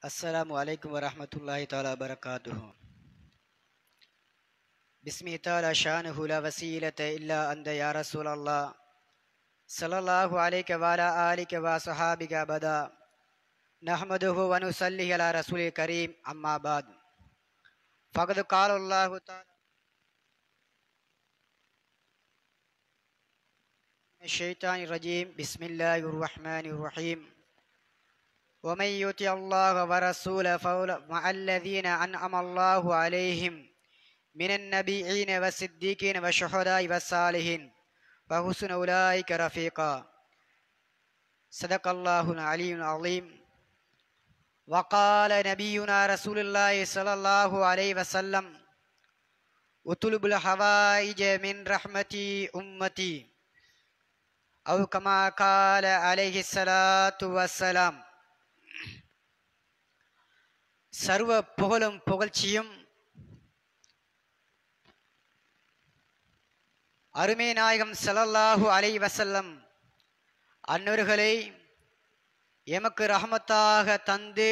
السلام عليكم ورحمة الله تعالى وبركاته بسم تعالى شانه لا وسيلة إلا أنت يا رسول الله صلى الله عليك وعلى آلك وصحابك أبدا نحمده ونصلي على رسول الكريم أما بعد فقد قال الله تعالى من الشيطان الرجيم بسم الله الرحمن الرحيم ومن يطع الله ورسوله فأولئك مع الذين أنعم الله عليهم من النبيين والصديقين والشهداء والصالحين وحسن أولئك رفيقا صدق الله العلي العظيم وقال نبينا رسول الله صلى الله عليه وسلم اطلب الحوائج من رحمتي أمتي أو كما قال عليه الصلاة والسلام சர்வ புகழும் புகழ்ச்சியும் அருமை நாயகம் ஸல்லல்லாஹு அலைஹி வஸல்லம் அன்னவர்களை எமக்கு ரஹமத்தாக தந்து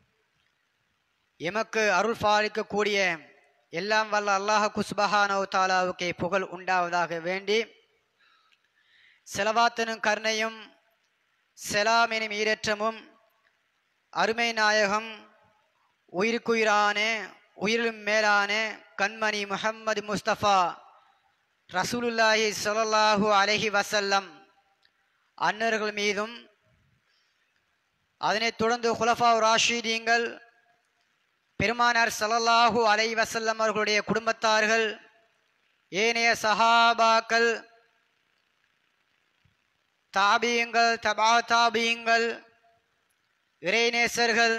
எமக்கு அருள் பாலிக்கக்கூடிய எல்லாம் வல்ல அல்லாஹ் குஸ்பஹானோ தாலாவுக்கே புகழ் உண்டாவதாக வேண்டி செலவாத்தனும் கருணையும் செலாமெனும் ஈரற்றமும் அருமை நாயகம் உயிருக்குயிரான உயிரிலும் மேலான கண்மணி முஹம்மது முஸ்தபா ரசூலுல்லாஹி ஸல்லல்லாஹு அலைஹி வஸல்லம் அன்னர்கள் மீதும் அதனைத் தொடர்ந்து குலஃபா ராஷீதீங்கள் பெருமானார் ஸல்லல்லாஹு அலைஹி வஸல்லம் அவர்களுடைய குடும்பத்தார்கள் ஏனைய சஹாபாக்கள் தாபியங்கள் தபா தாபியங்கள் இறைநேசர்கள்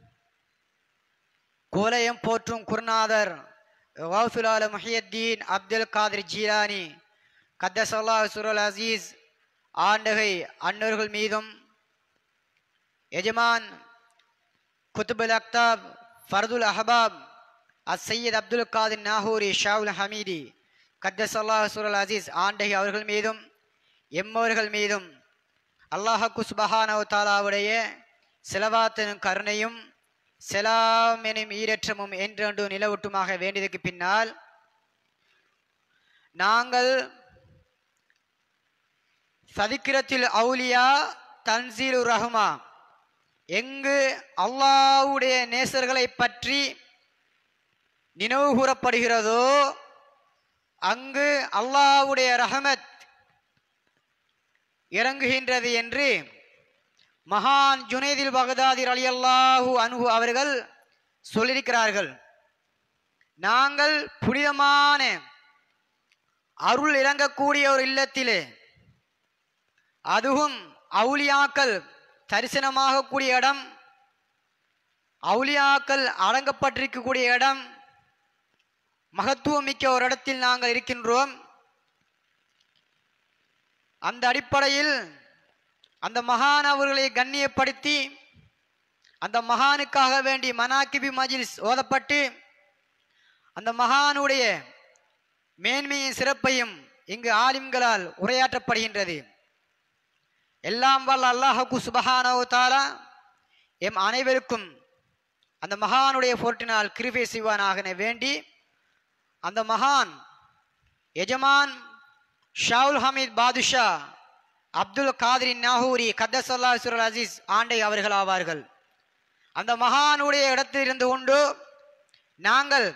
கோலயம் போற்றும் குருநாதர் கௌசுலால முஹியத்தீன் அப்துல் காதிர் ஜீலானி கத்தசல்லா சுரல் அசீஸ் ஆண்டகை அன்னர்கள் மீதும் எஜமான் குத்துபுல் அக்தாப் ஃபர்துல் அஹபாப் அஸ் சையத் அப்துல் காதிர் நாகூரி ஷாவுல் ஹமீதி கத்தசல்லா சுரல் அசீஸ் ஆண்டகை அவர்கள் மீதும் எம்மவர்கள் மீதும் அல்லாஹ் குஸ்பஹானவ் தாலாவுடைய செலவாத்தனும் கருணையும் செலாம் எனும் ஈரற்றமும் என்றென்று நிலவட்டுமாக வேண்டியதுக்கு பின்னால் நாங்கள் சதிக்கிரத்தில் அவுலியா தன்சீலு ரஹ்மா எங்கு அல்லாவுடைய நேசர்களை பற்றி நினைவு கூறப்படுகிறதோ அங்கு அல்லாவுடைய ரஹமத் இறங்குகின்றது என்று மகான் ஜுனைதில் பகதாதிர் அலி அல்லாஹூ அனுகு அவர்கள் சொல்லியிருக்கிறார்கள் நாங்கள் புனிதமான அருள் இறங்கக்கூடிய ஒரு இல்லத்திலே அதுவும் அவுலியாக்கள் தரிசனமாக கூடிய இடம் அவுலியாக்கள் அடங்கப்பட்டிருக்கக்கூடிய இடம் மகத்துவம் மிக்க ஒரு இடத்தில் நாங்கள் இருக்கின்றோம் அந்த அடிப்படையில் அந்த மகான் அவர்களை கண்ணியப்படுத்தி அந்த மகானுக்காக வேண்டி மனாக்கிபி மஜிலிஸ் ஓதப்பட்டு அந்த மகானுடைய மேன்மையின் சிறப்பையும் இங்கு ஆலிம்களால் உரையாற்றப்படுகின்றது எல்லாம் வல்ல அல்லாஹுக்கு சுபஹானோ தாலா எம் அனைவருக்கும் அந்த மகானுடைய பொருட்டினால் கிருபை செய்வானாக வேண்டி அந்த மகான் எஜமான் ஷாவுல் ஹமீத் பாதுஷா அப்துல் காதிரின் நாகூரி கத்தசல்லா சுரல் அசீஸ் ஆண்டை அவர்கள் ஆவார்கள் அந்த மகானுடைய இடத்தில் இருந்து கொண்டு நாங்கள்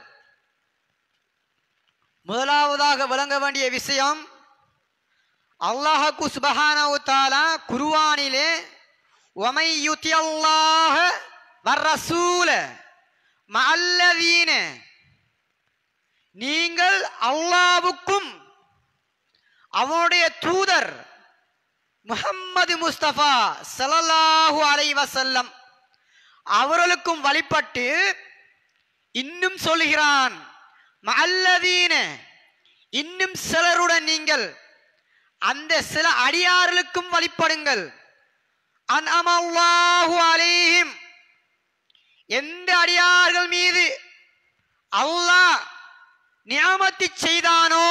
முதலாவதாக விளங்க வேண்டிய விஷயம் அல்லாஹு சுபஹானவு தாலா குருவானிலே ஒமை யுத்தியல்லாஹ வர்ரசூல மல்லதீன நீங்கள் அல்லாவுக்கும் அவனுடைய தூதர் முஹம்மது முஸ்தபா சலல்லாஹு அலை வசல்லம் அவர்களுக்கும் வழிபட்டு இன்னும் சொல்கிறான் மல்லதீன இன்னும் சிலருடன் நீங்கள் அந்த சில அடியார்களுக்கும் வழிபடுங்கள் அன்அமல்லாஹு அலைஹிம் எந்த அடியார்கள் மீது அல்லாஹ் நியாமத்தி செய்தானோ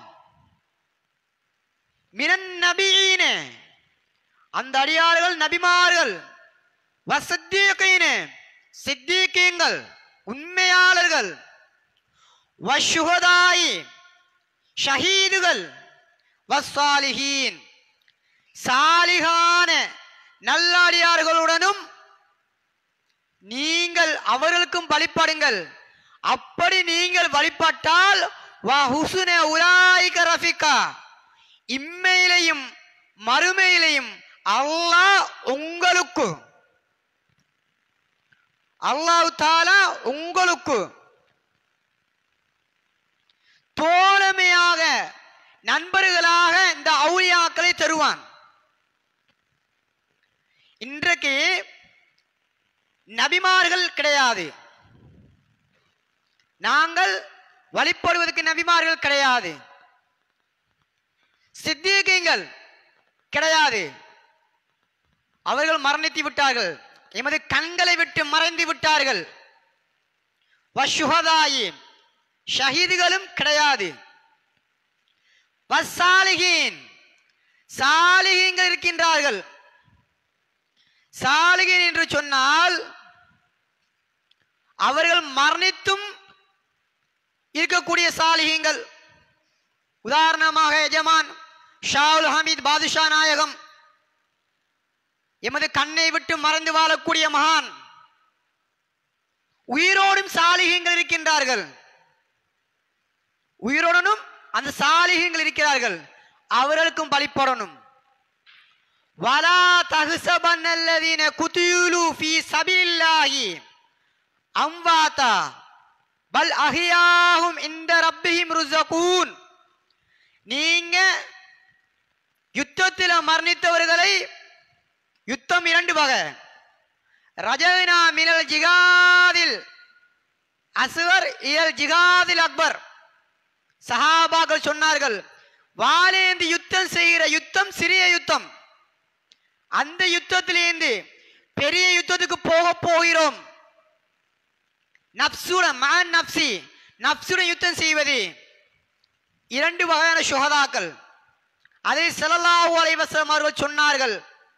மினன் நபியீன அந்த அடியார்கள் நபிமார்கள் வசத்தீகைன சித்திகீங்கள் உண்மையாளர்கள் வஷுகதாயி ஷஹீதுகள் வஸ்ஸாலிஹீன் சாலிகான நல்லடியார்களுடனும் நீங்கள் அவர்களுக்கும் வழிபடுங்கள் அப்படி நீங்கள் வழிபட்டால் வஹுசுன உலாயிக ரஃபிகா இம்மையிலையும் மறுமையிலையும் அல்லாஹ் உங்களுக்கு அல்லாஹ் தாலா உங்களுக்கு தோழமையாக நண்பர்களாக இந்த அவுளியாக்களை தருவான் இன்றைக்கு நபிமார்கள் கிடையாது நாங்கள் வழிபடுவதற்கு நபிமார்கள் கிடையாது சித்திகங்கள் கிடையாது அவர்கள் மரணித்து விட்டார்கள் எமது கண்களை விட்டு மறைந்து விட்டார்கள் வஷுகதாயி ஷஹீதுகளும் கிடையாது வசாலிகீன் சாலிகீன்கள் இருக்கின்றார்கள் சாலிகீன் என்று சொன்னால் அவர்கள் மரணித்தும் இருக்கக்கூடிய சாலிகீங்கள் உதாரணமாக எஜமான் ஷாவுல் ஹமீத் பாதுஷா நாயகம் எமது கண்ணை விட்டு மறைந்து வாழக்கூடிய மகான் உயிரோடும் சாலிகங்கள் இருக்கின்றார்கள் உயிரோடனும் அந்த சாலிகங்கள் இருக்கிறார்கள் அவர்களுக்கும் பலிப்படணும் வலா தகுசபன்னல்லதீன குதியுலு ஃபீ சபிலில்லாஹி அம்வாதா பல் அஹியாஹும் இந்த ரப்பிஹிம் ருஸகூன் நீங்க யுத்தத்தில் மரணித்தவர்களை யுத்தம் இரண்டு வகை ரஜனா மினல் ஜிகாதில் அஸ்வர் இயல் ஜிகாதில் அக்பர் சஹாபாக்கள் சொன்னார்கள் வாலேந்து யுத்தம் செய்கிற யுத்தம் சிறிய யுத்தம் அந்த யுத்தத்திலேந்து பெரிய யுத்தத்துக்கு போக போகிறோம் நப்சுடன் மான் நப்சி நப்சுடன் யுத்தம் செய்வது இரண்டு வகையான சுகதாக்கள் அதை ஸல்லல்லாஹு அலைஹி வஸல்லம் அவர்கள் சொன்னார்கள்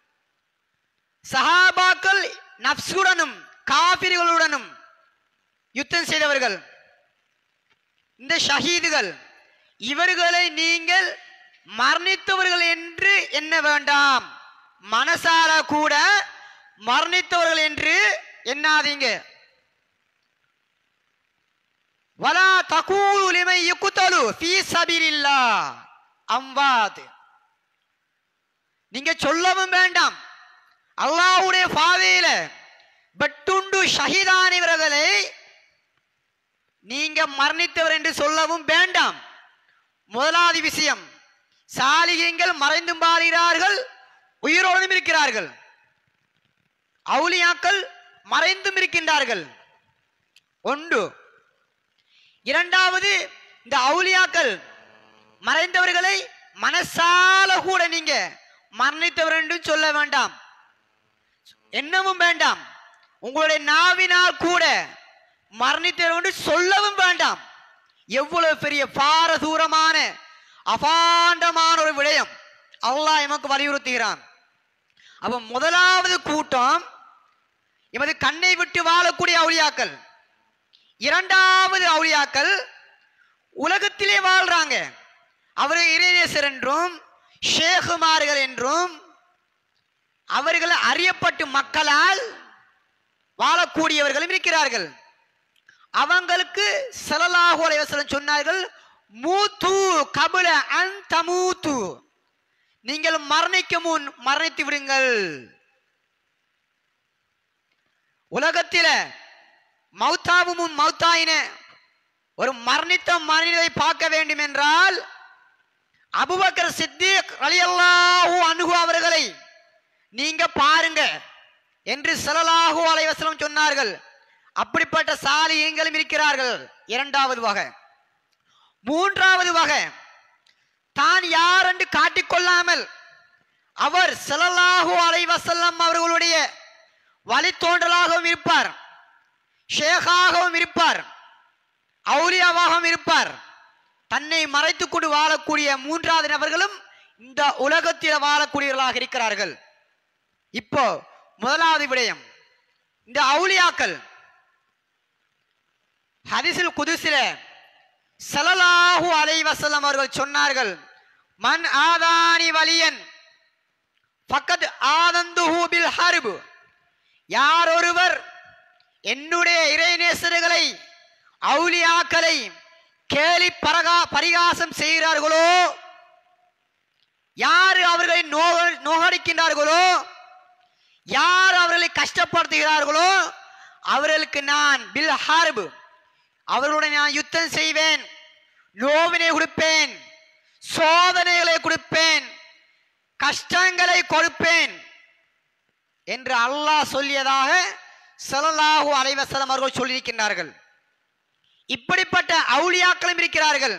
சஹாபாக்கள் நப்சுடனும் காபிர்களுடனும் யுத்தம் செய்தவர்கள் இந்த ஷஹீதுகள் இவர்களை நீங்கள் மரணித்தவர்கள் என்று எண்ண வேண்டாம் மனசார கூட மரணித்தவர்கள் என்று எண்ணாதீங்க வலா தகூலு லிமை யுக்தலு ஃபீ சபீலில்லாஹ் அம்வாத் நீங்க சொல்லவும் வேண்டாம் அல்லாஹ்வுடைய பாதையில பட்டுண்டு ஷஹீதானவர்களை நீங்க மரணித்தவர் என்று சொல்லவும் வேண்டாம் முதலாவது விஷயம் சாலிகங்கள் மறைந்தும் பாடுகிறார்கள் உயிரோடும் இருக்கிறார்கள் அவுலியாக்கள் மறைந்தும் இருக்கின்றார்கள் ஒன்று இரண்டாவது இந்த அவுலியாக்கள் மறைந்தவர்களை மனசால கூட நீங்க மரணித்தவர் என்று சொல்ல வேண்டாம் என்னவும் வேண்டாம் உங்களுடைய நாவினால் கூட மரணித்தவர் என்று சொல்லவும் வேண்டாம் எவ்வளவு பெரிய பாரதூரமான அபாண்டமான ஒரு விடயம் அல்லாஹ் எமக்கு வலியுறுத்துகிறான் அப்ப முதலாவது கூட்டம் எமது கண்ணை விட்டு வாழக்கூடிய அவுளியாக்கள் இரண்டாவது அவுளியாக்கள் உலகத்திலே வாழ்றாங்க அவரை இறைநேசர் என்றும் ஷேகுமார்கள் என்றும் அவர்கள் அறியப்பட்டு மக்களால் வாழக்கூடியவர்களும் இருக்கிறார்கள் அவங்களுக்கு ஸல்லல்லாஹு அலைஹி வஸல்லம் சொன்னார்கள் மூத்து கபுல அன் தமூத்து நீங்கள் மரணிக்க முன் மரணித்து விடுங்கள் உலகத்தில மௌத்தாவு முன் மௌத்தாயின ஒரு மரணித்த மனிதரை பார்க்க வேண்டும் என்றால் அபுபக்கர் சித்திக் ரலியல்லாஹு அன்ஹு அவர்களை நீங்க பாருங்க என்று ஸல்லல்லாஹு அலைஹி வஸல்லம் சொன்னார்கள் அப்படிப்பட்ட சாலியங்களும் இருக்கிறார்கள் இரண்டாவது வகை மூன்றாவது வகை தான் யார் என்று காட்டிக்கொள்ளாமல் அவர் ஸல்லல்லாஹு அலைஹி வஸல்லம் அவர்களுடைய வழித்தோன்றலாகவும் இருப்பார் ஷேகாகவும் இருப்பார் அவுலியாவாகவும் இருப்பார் தன்னை மறைத்துக் கொண்டு வாழக்கூடிய மூன்றாவது நபர்களும் இந்த உலகத்தில் வாழக்கூடியவர்களாக இருக்கிறார்கள் இப்போ முதலாவது விடயம் இந்த அவுலியாக்கள் ஹதீஸில் குதுசில ஸல்லல்லாஹு அலைஹி வஸல்லம் அவர்கள் சொன்னார்கள் மன் ஆதானி வலியன் ஃபக்கத் ஆதந்துஹு பில் ஹர்ப் யார் ஒருவர் என்னுடைய இறைநேசர்களை அவுலியாக்களை கேலி பரகா பரிகாசம் செய்கிறார்களோ யார் அவர்களை நோக நோகடிக்கின்றார்களோ யார் அவர்களை கஷ்டப்படுத்துகிறார்களோ அவர்களுக்கு நான் பில் ஹார்பு அவர்களுடன் நான் யுத்தம் செய்வேன் நோவினை கொடுப்பேன் சோதனைகளை கொடுப்பேன் கஷ்டங்களை கொடுப்பேன் என்று அல்லாஹ் சொல்லியதாக ஸல்லல்லாஹு அலைஹி வஸல்லம் அவர்கள் சொல்லியிருக்கின்றார்கள் இப்படிப்பட்ட அவுலியாக்களும் இருக்கிறார்கள்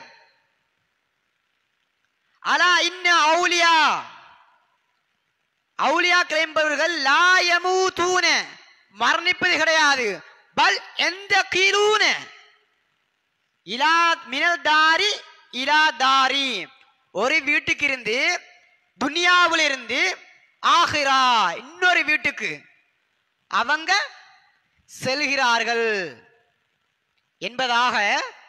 அலா இன்ன அவுலியா அவுலியாக்கள் என்பவர்கள் லா யமூதூன மரணிப்பது கிடையாது பல் எந்த கீழூன இலா மினல் தாரி இலா தாரி ஒரு வீட்டுக்கு இருந்து துனியாவில் இருந்து ஆகிரா இன்னொரு வீட்டுக்கு அவங்க செல்கிறார்கள் என்பதாக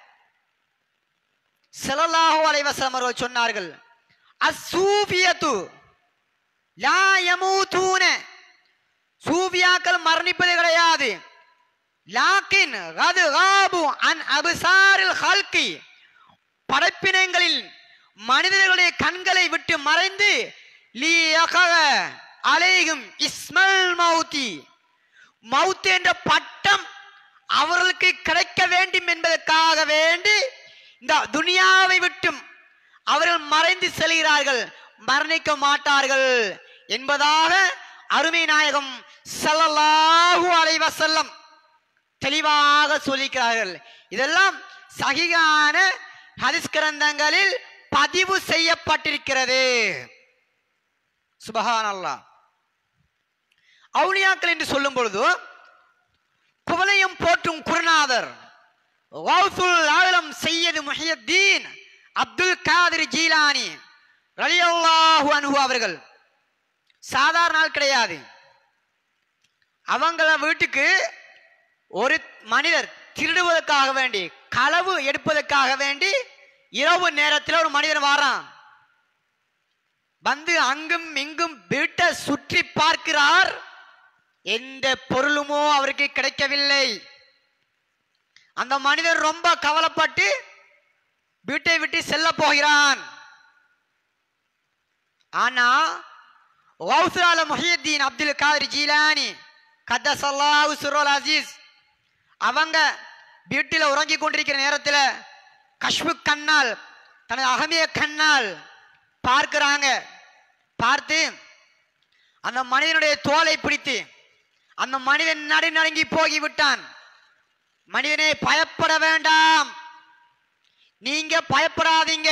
ஸல்லல்லாஹு அலைஹி வஸல்லம் அவர்கள் சொன்னார்கள் அஸ்ஸூஃபியத்து லா யமூதூன சூஃபியாக்கள் மரணிப்பது கிடையாது லாக்கின் கது காபு அன் அபிசாரில் ஹல்கி படைப்பினங்களில் மனிதர்களுடைய கண்களை விட்டு மறைந்து லீயகக அலைகும் இஸ்மல் மௌத்தி மவுத் என்ற பட்டம் அவர்களுக்கு கிடைக்க வேண்டும் என்பதற்காக வேண்டி இந்த துனியாவை விட்டும் அவர்கள் மறைந்து செல்கிறார்கள் மரணிக்க மாட்டார்கள் என்பதாக அருமை நாயகம் ஸல்லல்லாஹு அலைஹி வஸல்லம் தெளிவாக சொல்லிக்கிறார்கள் இதெல்லாம் சகிகான ஹதீஸ் கிரந்தங்களில் பதிவு செய்யப்பட்டிருக்கிறது சுபஹான் அல்லாஹ் அவுலியாக்கள் என்று சொல்லும் பொழுது குவலையும் போற்றும் குருநாதர் கௌசுல் ஆலம் செய்யது முஹியத்தீன் அப்துல் காதிர் ஜீலானி ரலியல்லாஹு அன்ஹு அவர்கள் சாதாரண ஆள் கிடையாது அவங்கள வீட்டுக்கு ஒரு மனிதர் திருடுவதற்காக வேண்டி களவு எடுப்பதற்காக வேண்டி இரவு நேரத்தில் ஒரு மனிதன் வாரான் வந்து அங்கும் இங்கும் வீட்டை சுற்றி பார்க்கிறார் எந்த பொருளுமோ அவருக்கு கிடைக்கவில்லை அந்த மனிதர் ரொம்ப கவலைப்பட்டு வீட்டை விட்டு செல்ல போகிறான் ஆனா வௌசுலால முஹியத்தீன் அப்துல் காதிர் ஜீலானி கத்தசல்லாஹு சுரோல் அசீஸ் அவங்க வீட்டில் உறங்கிக் கொண்டிருக்கிற நேரத்தில் கஷ்பு கண்ணால் தனது அகமிய கண்ணால் பார்க்கிறாங்க பார்த்து அந்த மனிதனுடைய தோலை பிடித்து அந்த மனிதன் நடுநடுங்கி போகி விட்டான் மனிதனே பயப்பட வேண்டாம் நீங்க பயப்படாதீங்க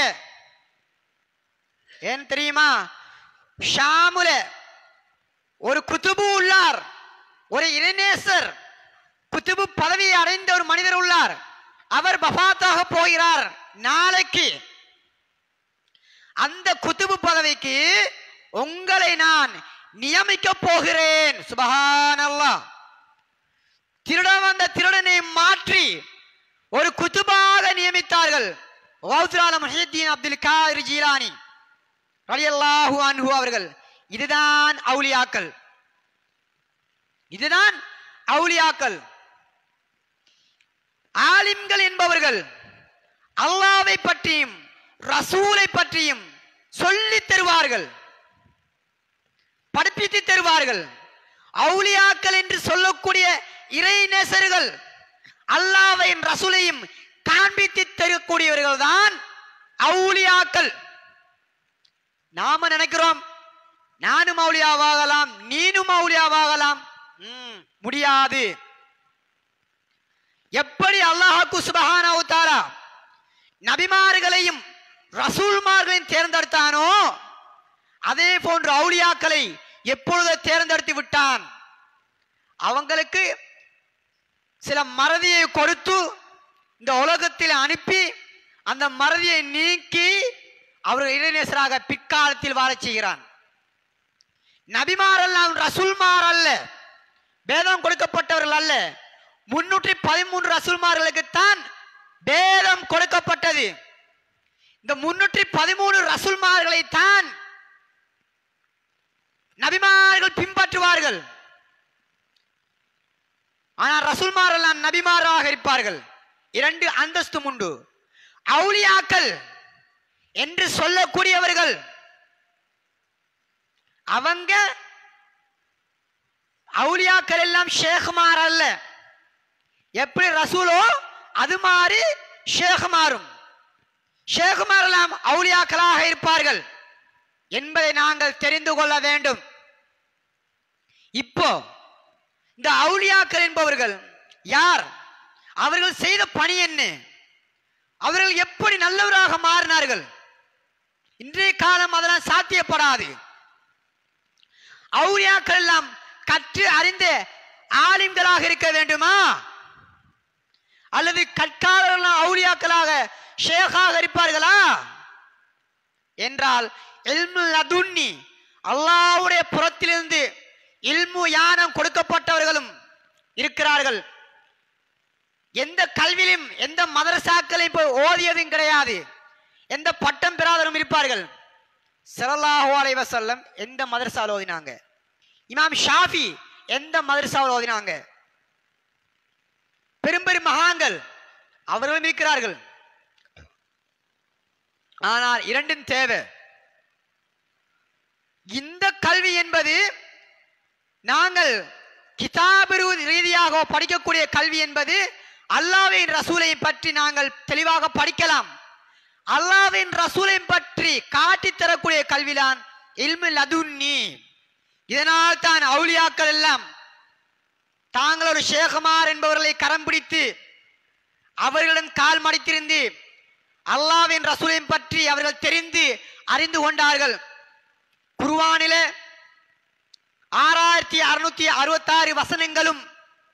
ஏன் தெரியுமா ஷாமுல ஒரு குத்துபு உள்ளார் ஒரு இளைநேசர் குத்துபு பதவியை அடைந்த ஒரு மனிதர் உள்ளார் அவர் பஃபாத்தாக போகிறார் நாளைக்கு அந்த குத்துபு பதவிக்கு உங்களை நான் நியமிக்க போகிறேன் சுபஹானல்லாஹ் திருடன் வந்த திருடனை மாற்றி ஒரு குத்துபாக நியமித்தார்கள் வௌசுலால முஹியத்தீன் அப்துல் காதிர் ஜீலானி ரலியல்லாஹு அன்ஹு அவர்கள் இதுதான் அவுலியாக்கள் இதுதான் அவுலியாக்கள் ஆலிம்கள் என்பவர்கள் அல்லாவை பற்றியும் ரசூலை பற்றியும் சொல்லித் தருவார்கள் படிப்பித்து தருவார்கள் அவுலியாக்கள் என்று சொல்லக்கூடிய இறைநேசர்கள் அல்லாவையும் ரசூலையும் காண்பித்து தரக்கூடியவர்கள் தான் அவுலியாக்கள் நாம நினைக்கிறோம் நானும் அவுலியாவாகலாம் நீனும் அவுலியாவாகலாம் ம், முடியாது எப்படி அல்லாஹாக்கு சுபஹானஹு தஆலா நபிமார்களையும் ரசூல்மார்களையும் தேர்ந்தெடுத்தானோ அதே போன்று அவுலியாக்களை எப்பொழுது தேர்ந்தெடுத்து விட்டான் அவங்களுக்கு சில மறதியை கொடுத்து இந்த உலகத்தில் அனுப்பி அந்த மறதியை நீக்கி அவர்கள் இளைஞராக பிற்காலத்தில் வாழச் செய்கிறான் நபிமார் அல்ல ரசூல்மார் அல்ல வேதம் கொடுக்கப்பட்டவர்கள் அல்ல முன்னூற்றி பதிமூன்று ரசூல்மார்களுக்குத்தான் வேதம் கொடுக்கப்பட்டது இந்த முன்னூற்றி பதிமூணு ரசூல்மார்களை தான் நபிமார்கள் பின்பற்றுவார்கள் ஆனால் ரசூல்மார் எல்லாம் நபிமாராக இருப்பார்கள் இரண்டு அந்தஸ்தும் உண்டு அவுலியாக்கள் என்று சொல்லக்கூடியவர்கள் அவங்க அவுலியாக்கள் எல்லாம் ஷேகுமார் அல்ல எப்படி ரசூலோ அது மாதிரி ஷேகுமாரும் ஷேகுமார் எல்லாம் அவுலியாக்களாக இருப்பார்கள் என்பதை நாங்கள் தெரிந்து கொள்ள வேண்டும் இப்போ இந்த அவுலியாக்கள் என்பவர்கள் யார் அவர்கள் செய்த பணி என்ன அவர்கள் எப்படி நல்லவராக மாறினார்கள் இன்றைய காலம் அதெல்லாம் சாத்தியப்படாது அவுலியாக்கள் எல்லாம் கற்று அறிந்த ஆலிம்களாக இருக்க வேண்டுமா அல்லது கற்காலர்கள் அவுலியாக்களாக ஷேகாக இருப்பார்களா என்றால் இல்மு லதுன்னி அல்லாஹ்வுடைய புறத்திலிருந்து இல்மு யானம் கொடுக்கப்பட்டவர்களும் இருக்கிறார்கள் எந்த கல்வியிலும் எந்த மதரசாக்களையும் போய் ஓதியதும் கிடையாது எந்த பட்டம் பெறாதவரும் இருப்பார்கள் ஸல்லல்லாஹு அலைஹி வஸல்லம் எந்த மதரசாவில் ஓதினாங்க இமாம் ஷாஃபி எந்த மதரசாவில் ஓதினாங்க பெரும் பெரும் மகான்கள் அவர்களும் இருக்கிறார்கள் ஆனால் இரண்டும் தேவை இந்த கல்வி என்பது நாங்கள் கிதாபு ரீதியாக படிக்கக்கூடிய கல்வி என்பது அல்லாவின் ரசூலையும் பற்றி நாங்கள் தெளிவாக படிக்கலாம் அல்லாவின் ரசூலையும் பற்றி காட்டித் தரக்கூடிய கல்விதான் இல்மு லதுன்னி இதனால் தான் அவுலியாக்கள் எல்லாம் தாங்கள் ஒரு ஷேகுமார் என்பவர்களை கரம் பிடித்து அவர்களிடம் கால் மடித்திருந்து அல்லாவின் ரசூலையும் பற்றி அவர்கள் தெரிந்து அறிந்து கொண்டார்கள் குர்ஆனிலே ஆறாயிரத்தி அறுநூத்தி அறுபத்தாறு வசனங்களும்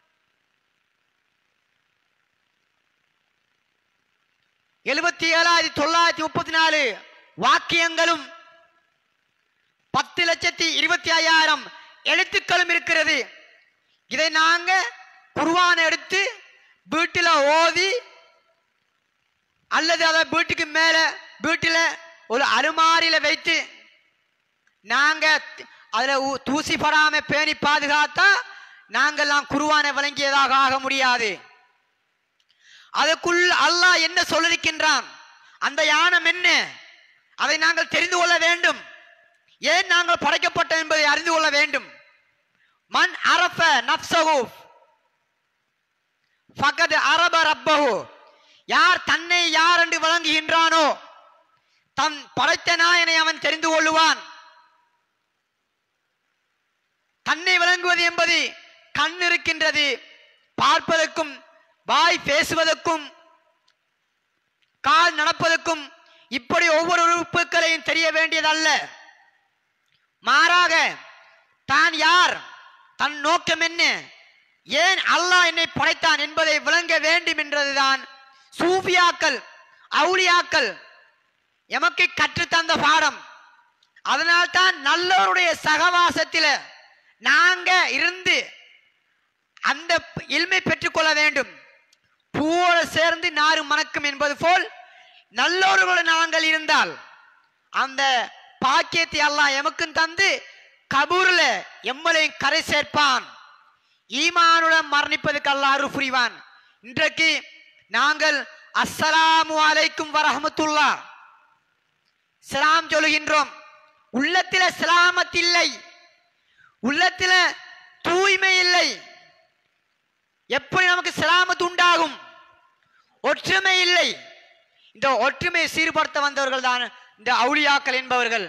எழுபத்தி ஏழாயிரத்தி தொள்ளாயிரத்தி முப்பத்தி நாலு வாக்கியங்களும் பத்து லட்சத்தி இருபத்தி ஐயாயிரம் எழுத்துக்களும் இருக்கிறது இதை நாங்க குர்ஆனை எடுத்து வீட்டில் ஓதி அல்லது அதை வீட்டுக்கு மேல வீட்டில் ஒரு அலுமாரியில வைத்து நாங்க அதுல ஊ- தூசி படாம பேணி பாதுகாத்தா நாங்கெல்லாம் குருவானை வழங்கியதாக ஆக முடியாது அதுக்குள் அல்லாஹ் என்ன சொல்லிருக்கின்றான் அந்த யானம் என்ன அதை நாங்கள் தெரிந்து கொள்ள வேண்டும் ஏன் நாங்கள் படைக்கப்பட்டோம் என்பதை அறிந்து கொள்ள வேண்டும் மன் அரஃப நப்சஹு ஃபகத் அரப ரப்பஹு யார் தன்னை யார் என்று வழங்குகின்றானோ தன் படைத்த நாயனை அவன் தெரிந்து கொள்ளுவான் தன்னை விளங்குவது என்பது கண் இருக்கின்றது பார்ப்பதற்கும் வாய் பேசுவதற்கும் கால் நடப்பதற்கும் இப்படி ஒவ்வொரு உறுப்புகளையும் தெரிய வேண்டியதல்ல மாறாக தான் யார் தன் நோக்கம் என்ன ஏன் அல்லாஹ் என்னை படைத்தான் என்பதை விளங்க வேண்டும் என்றதுதான் சூஃபியாக்கள் அவுலியாக்கள் எமக்கு கற்றுத்தந்த பாடம் அதனால்தான் நல்லவருடைய சகவாசத்தில நாங்க இருந்து அந்த இல்மை பெற்றுக்கொள்ள வேண்டும் பூவோடு சேர்ந்து நாறு மணக்கும் என்பது போல் நல்லோர்களோடு நாங்கள் இருந்தால் அந்த பாக்கியத்தை அல்லாஹ் எமக்கும் தந்து கபூர்ல எம்மளையும் கரை சேர்ப்பான் ஈமானுடன் மரணிப்பதற்கு அல்லாஹ் அருள் புரிவான் இன்றைக்கு நாங்கள் அஸ்ஸலாமு அலைக்கும் வரஹமத்துல்லா சலாம் சொல்லுகின்றோம் உள்ளத்தில சலாமத் இல்லை உள்ளத்தில தூய்மை இல்லை எப்படி நமக்கு சலாமத் உண்டாகும் ஒற்றுமை இல்லை இந்த ஒற்றுமையை சீர்படுத்த வந்தவர்கள் தான் இந்த அவுலியாக்கள் என்பவர்கள்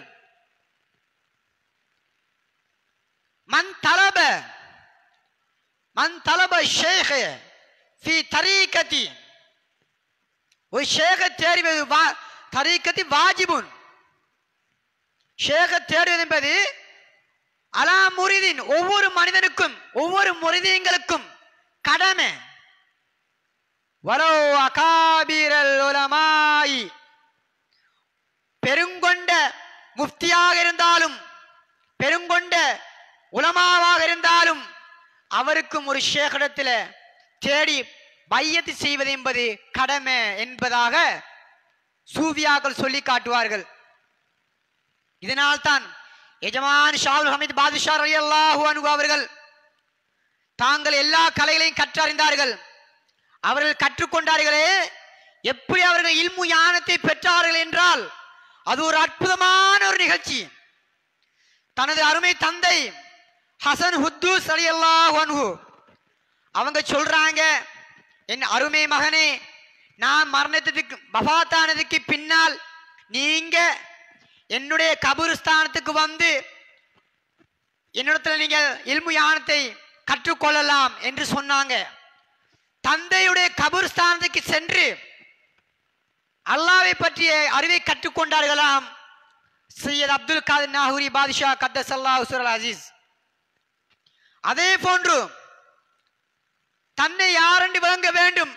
மன் தலப மன் தலப ஷேഖ ஃபி தரீகதி ஒரு ஷேக தேடுவது வா தரீக்கத்தி வாஜிபுன் ஷேக தேடுவது என்பது அலா முரிதின் ஒவ்வொரு மனிதனுக்கும் ஒவ்வொரு முரிதீங்களுக்கும் கடமை வரோ அகாபீரல் உலமாயி பெருங்கொண்ட முஃப்தியாக இருந்தாலும் பெருங்கொண்ட உலமாவாக இருந்தாலும் அவருக்கும் ஒரு ஷேகிடத்தில் தேடி பையத்து செய்வது என்பது கடமை என்பதாக சூஃபியாக்கள் சொல்லி காட்டுவார்கள் இதனால்தான் எஜமான் ஷாவுல் ஹமீத் பாதுஷா அலி அல்லாஹு அன்ஹு அவர்கள் தாங்கள் எல்லா கலைகளையும் கற்றறிந்தார்கள் அவர்கள் கற்றுக்கொண்டார்களே எப்படி அவர்கள் இல்மு ஞானத்தை பெற்றார்கள் என்றால் அது ஒரு அற்புதமான ஒரு நிகழ்ச்சி தனது அருமை தந்தை ஹசன் ஹுத்தூஸ் அலி அன்ஹு அவங்க சொல்றாங்க என் அருமை மகனே நான் மரணத்துக்கு வஃபாத்தானதுக்கு பின்னால் நீங்க என்னுடைய கபுருஸ்தானத்துக்கு வந்து என்னிடத்துல நீங்கள் இல்மு ஞானத்தை கற்றுக்கொள்ளலாம் என்று சொன்னாங்க தந்தையுடைய கபுர்ஸ்தானத்துக்கு சென்று அல்லாவை பற்றிய அறிவை கற்றுக்கொண்டார்களாம் சையத் அப்துல் காதர் நாகூரி பாதுஷா கத்தசல்லா உசுரல் அசீஸ் அதே போன்று தன்னை யாரென்று விளங்க வேண்டும்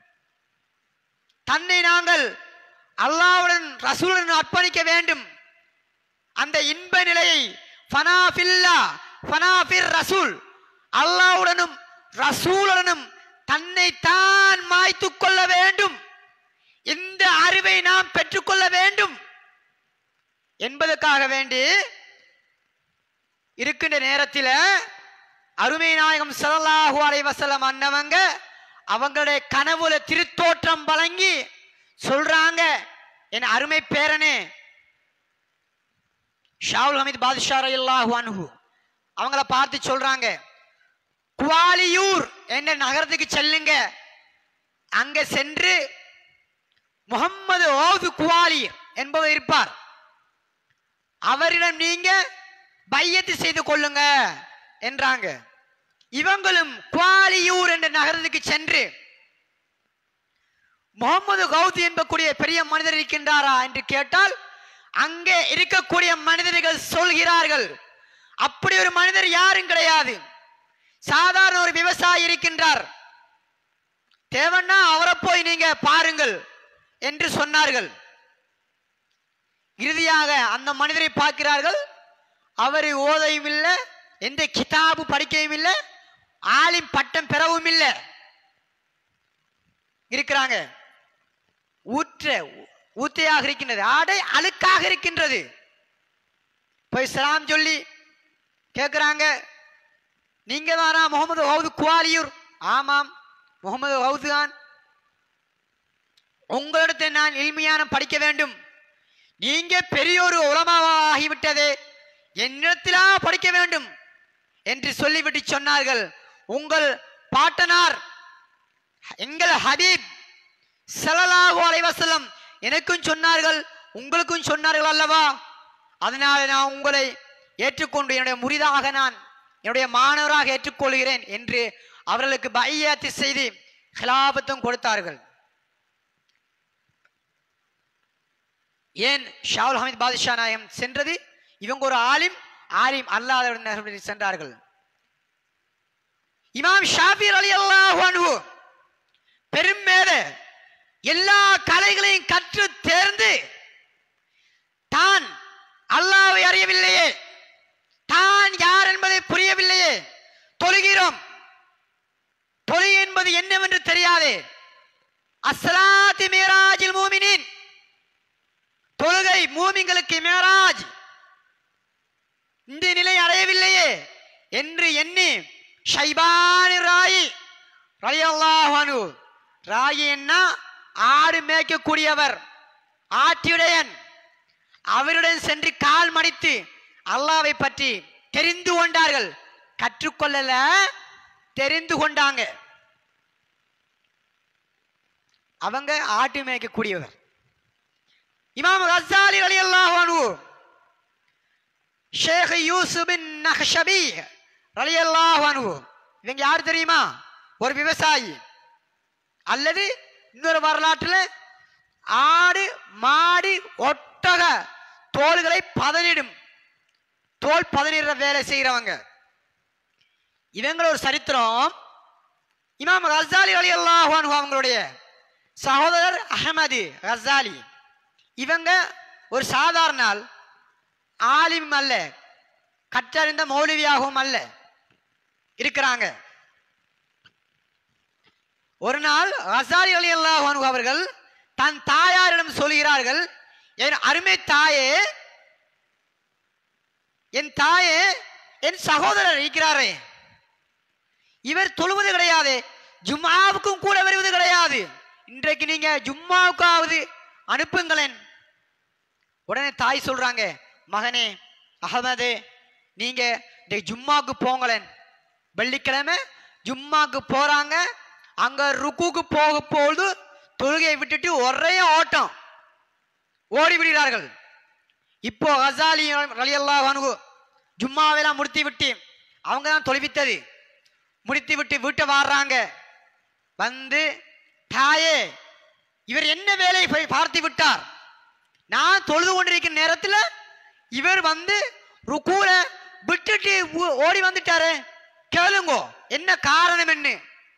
தன்னை நாங்கள் அல்லாவுடன் ரசூலுடன் அர்ப்பணிக்க வேண்டும் அந்த இன்ப நிலையை ஃபனாஃபில்லா ஃபனாஃபிர் ரசூல் அல்லாவுடனும் ரசூலுடனும் தன்னை தான் மாய்த்து கொள்ள வேண்டும் இந்த அறிவை நாம் பெற்றுக்கொள்ள வேண்டும் என்பதற்காக வேண்டி இருக்கின்ற நேரத்தில் அருமை நாயகம் ஸல்லல்லாஹு அலைஹி வஸல்லம் அன்னவங்க அவங்களுடைய கனவுல திருத்தோற்றம் வழங்கி சொல்றாங்க என் அருமை பேரனே ஷாவுல் ஹமீத் பாதுஷா ரலியல்லாஹு அன்ஹு அவங்கள பார்த்து சொல்றாங்க குவாலியூர் என்ற நகரத்துக்கு செல்லுங்க அங்க சென்று முகம்மது ஓது குவாலி என்பவர் இருப்பார் அவரிடம் நீங்க பையத்து செய்து கொள்ளுங்க என்றாங்க இவங்களும் குவாலியூர் என்ற நகரத்துக்கு சென்று முகமது கௌதி என்பக்கூடிய பெரிய மனிதர் இருக்கின்றாரா என்று கேட்டால் அங்கே இருக்கக்கூடிய மனிதர்கள் சொல்கிறார்கள் அப்படி ஒரு மனிதர் யாரும் கிடையாது சாதாரண ஒரு விவசாயி இருக்கின்றார் தேவன்னா அவரை போய் நீங்க பாருங்கள் என்று சொன்னார்கள் இறுதியாக அந்த மனிதரை பார்க்கிறார்கள் அவர் ஓதையும் இல்லை எந்த கிதாபு படிக்கவும் இல்லை ஆலிம் பட்டம் பெறவும் இல்லை இருக்கிறாங்க ஊற்ற ஊத்தையாக இருக்கின்றது ஆடை அழுக்காக இருக்கின்றது போய் சலாம் சொல்லி கேட்குறாங்க நீங்க தானா முகமது ஹவுது குவாலியூர் ஆமாம் முகமது ஹவுது தான் உங்களிடத்தை நான் இல்மியான படிக்க வேண்டும் நீங்க பெரிய ஒரு உலமாகிவிட்டதே என்னிடத்திலா படிக்க வேண்டும் என்று சொல்லிவிட்டு சொன்னார்கள் உங்கள் பாட்டனார் எங்கள் ஹபீப் ஸல்லல்லாஹு அலைஹி வஸல்லம் எனக்கும் சொன்னார்கள் உங்களுக்கும் சொன்னார்கள் அல்லவா அதனால நான் உங்களை ஏற்றுக்கொண்டு என்னுடைய முறிதாக நான் என்னுடைய மாணவராக ஏற்றுக்கொள்கிறேன் என்று அவர்களுக்கு பையாத்து செய்து ஹிலாபத்தும் கொடுத்தார்கள் ஏன் ஷாவுல் ஹமீத் பாதுஷா நாயகம் சென்றது இவங்க ஒரு ஆலிம் ஆலிம் அல்லாதவர்கள் சென்றார்கள் இமாம் ஷாஃபி அலி அல்லாஹு பெரும் மேதை எல்லா கலைகளையும் கற்று தேர்ந்து தான் அல்லாவை அறியவில்லையே தான் யார் என்பதை புரியவில்லையே தொழுகிறோம் தொழுகை என்பது என்னவென்று தெரியாதே அஸ்லாத்தி மேராஜில் மூமினின் தொழுகை மூமிங்களுக்கு மேராஜ் இந்த நிலை அடையவில்லையே என்று எண்ணி ஷைபானி ராயி ரலியல்லாஹு அன்ஹு ராயி என்ன ஆடு மேய்க்கக்கூடியவர் ஆட்டியுடையன் அவருடன் சென்று கால் மடித்து அல்லாவை பற்றி தெரிந்து கொண்டார்கள் கற்றுக்கொள்ளல தெரிந்து கொண்டாங்க அவங்க ஆட்டு மேய்க்கக்கூடியவர் இமாம் கசாலி ரலியல்லாஹு அன்ஹு ஷேக் யூசுபின் நஹ்ஷபி ரலியல்லாஹு அன்ஹு இவங்க யார் தெரியுமா ஒரு விவசாயி அல்லது இன்னொரு வரலாற்றில் ஆடு மாடு ஒட்டக தோள்களை பதனிடும் தோல் பதனிடுற வேலை செய்கிறவங்க இவங்கள ஒரு சரித்திரம் இமாம் கசாலி ரலியல்லாஹு அன்ஹு அவங்களுடைய சகோதரர் அஹமது கசாலி இவங்க ஒரு சாதாரண ஆள் ஆலிம் அல்ல கற்றறிந்த மௌலவியாகவும் அல்ல இருக்கிறாங்க ஒரு நாள் ஹசாரி அலி அல்லாஹ் அவர்கள் தன் தாயாரிடம் சொல்கிறார்கள் என் அருமை தாயே என் தாயே என் சகோதரர் இருக்கிறாரே இவர் தொழுவது கிடையாது ஜும்மாவுக்கும் கூட வருவது கிடையாது இன்றைக்கு நீங்க ஜும்மாவுக்காவது அனுப்புங்களேன் உடனே தாய் சொல்றாங்க மகனே அகமது நீங்க இன்றைக்கு ஜும்மாவுக்கு போங்களேன் வெள்ளிக்கிழமை ஜும்மாக்கு போறாங்க அங்க ருக்குக்கு போக பொழுது தொழுகையை விட்டுட்டு ஒரே ஓட்டம் ஓடி விடுகிறார்கள் இப்போ ஹசாலி ரலியல்லாஹு அன்ஹு ஜும்மாவெல்லாம் முடித்து விட்டு அவங்க தான் தொலைவித்தது முடித்து விட்டு வீட்டை வாடுறாங்க வந்து தாயே இவர் என்ன வேலையை போய் பார்த்து விட்டார் நான் தொழுது கொண்டிருக்கிற நேரத்தில் இவர் வந்து ருக்கூல விட்டுட்டு ஊ- ஓடி வந்துட்டாரு கேளுங்கோ என்ன காரணம் என்ன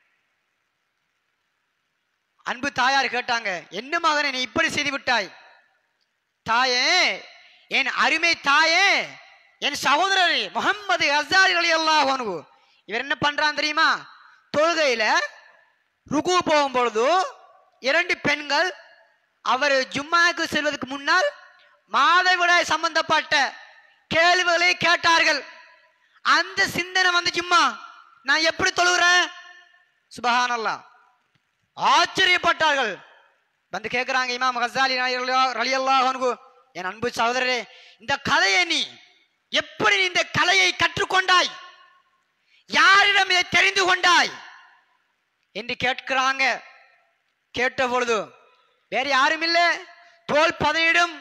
அன்பு தாயார் கேட்டாங்க என்ன மகனே நீ இப்படி செய்து விட்டாய் தாயே என் அருமை தாயே என் சகோதரர் முகம்மது ஹசாரி அலி அல்லாஹ் இவர் என்ன பண்றான் தெரியுமா தொழுகையில ருக்கு போகும் பொழுது இரண்டு பெண்கள் அவர் ஜும்மாவுக்கு செல்வதற்கு முன்னால் மாதவிடாய் சம்பந்தப்பட்ட கேள்விகளை கேட்டார்கள் அந்த சிந்தனை வந்து சும்மா நான் எப்படி தொழுகிறேன் சுபஹானல்லாஹ் ஆச்சரியப்பட்டார்கள் வந்து கேட்கிறாங்க இமாம் ஹசாலி ரலியல்லாஹு அன்ஹு என் அன்பு சகோதரரே இந்த கலையை நீ எப்படி நீ இந்த கலையை கற்றுக்கொண்டாய் யாரிடம் இதை தெரிந்து கொண்டாய் என்று கேட்கிறாங்க கேட்ட பொழுது வேற யாரும் இல்லை தோல் பதனிடும்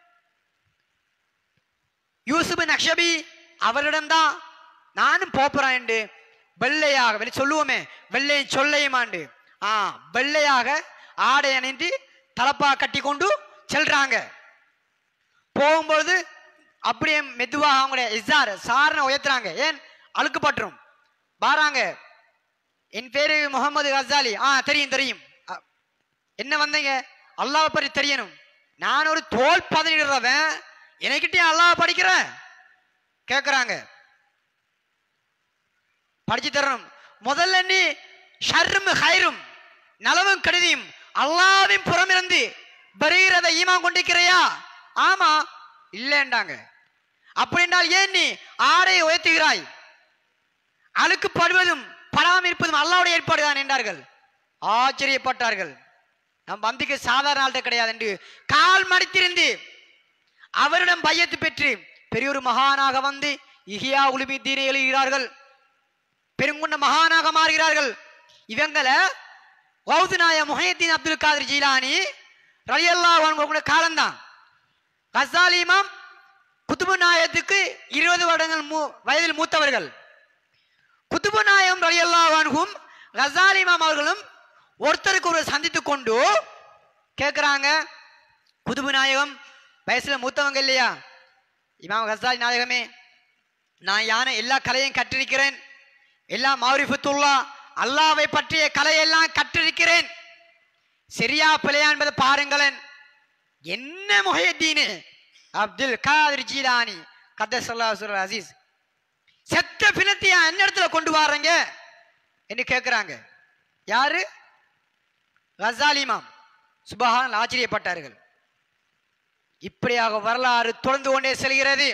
யூசுப் நக்ஷபி அவரிடம்தான் நானும் போப்புறேன் என்று வெள்ளையாக வெளி சொல்லுவோமே வெள்ளையும் சொல்லையுமாண்டு ஆ வெள்ளையாக ஆடை அணிந்து தலப்பா கட்டி கொண்டு செல்றாங்க போகும்பொழுது அப்படியே மெதுவாக அவங்களுடைய இசார் சாரனை உயர்த்துறாங்க ஏன் அழுக்கு பட்டுரும் பாராங்க என் பேரு முகமது கசாலி ஆ தெரியும் தெரியும் அ, என்ன வந்தீங்க அல்லாஹ் பற்றி தெரியணும் நான் ஒரு தோல் பதனிடுறவன் எனக்கிட்டே அல்லாஹ் படிக்கிறேன் கேட்குறாங்க படிச்சு தரணும் முதல்ல நீ ஷர்ரும் ஹைரும் நலவும் கெடுதியும் அல்லாவின் புறமிருந்து வருகிறத ஈமான் கொண்டிருக்கிறையா ஆமா இல்லைன்றாங்க அப்படி என்றால் ஏன் நீ ஆடையை உயர்த்துகிறாய் அழுக்கு படுவதும் படாமல் இருப்பதும் அல்லாவுடைய ஏற்பாடு தான் என்றார்கள் ஆச்சரியப்பட்டார்கள் நம் பந்திக்கு சாதாரண ஆள்கிட்ட கிடையாது என்று கால் மடித்திருந்து அவரிடம் பையத்து பெற்று பெரியொரு மகானாக வந்து இஹியா உலுமி தீனை எழுகிறார்கள் பெருங்குண்ட மகானாக மாறுகிறார்கள் இவங்கள வௌது நாய முஹையத்தீன் அப்துல் காதர் ஜீலானி ரலியல்லா அவங்க காலம்தான் கசாலி இமாம் குத்துபு நாயத்துக்கு இருபது வருடங்கள் மூ வயதில் மூத்தவர்கள் குத்துபு நாயம் ரலியல்லா அன்ஹும் கசாலி இமாம் அவர்களும் ஒருத்தருக்கு ஒருவர் சந்தித்துக் கொண்டு கேட்குறாங்க குதுபு நாயகம் வயசுல மூத்தவங்க இல்லையா இமாம் கசாலி நாயகமே நான் யானை எல்லா கலையும் கற்றிருக்கிறேன் எல்லா மாரிஃபத்துல்லா அல்லாவை பற்றிய கலையெல்லாம் கற்றிருக்கிறேன் சரியா பிழையா என்பதை பாருங்களேன் என்ன முஹையத்தீனு அப்துல் காதிர் ஜீலானி கத்தசல்லா சுர் அசீஸ் செத்த பிணத்தையா என்ன இடத்துல கொண்டு வர்றீங்க என்று கேட்குறாங்க யாரு கசாலிமாம் சுபஹான் ஆச்சரியப்பட்டார்கள் இப்படியாக வரலாறு தொடர்ந்து கொண்டே செல்கிறது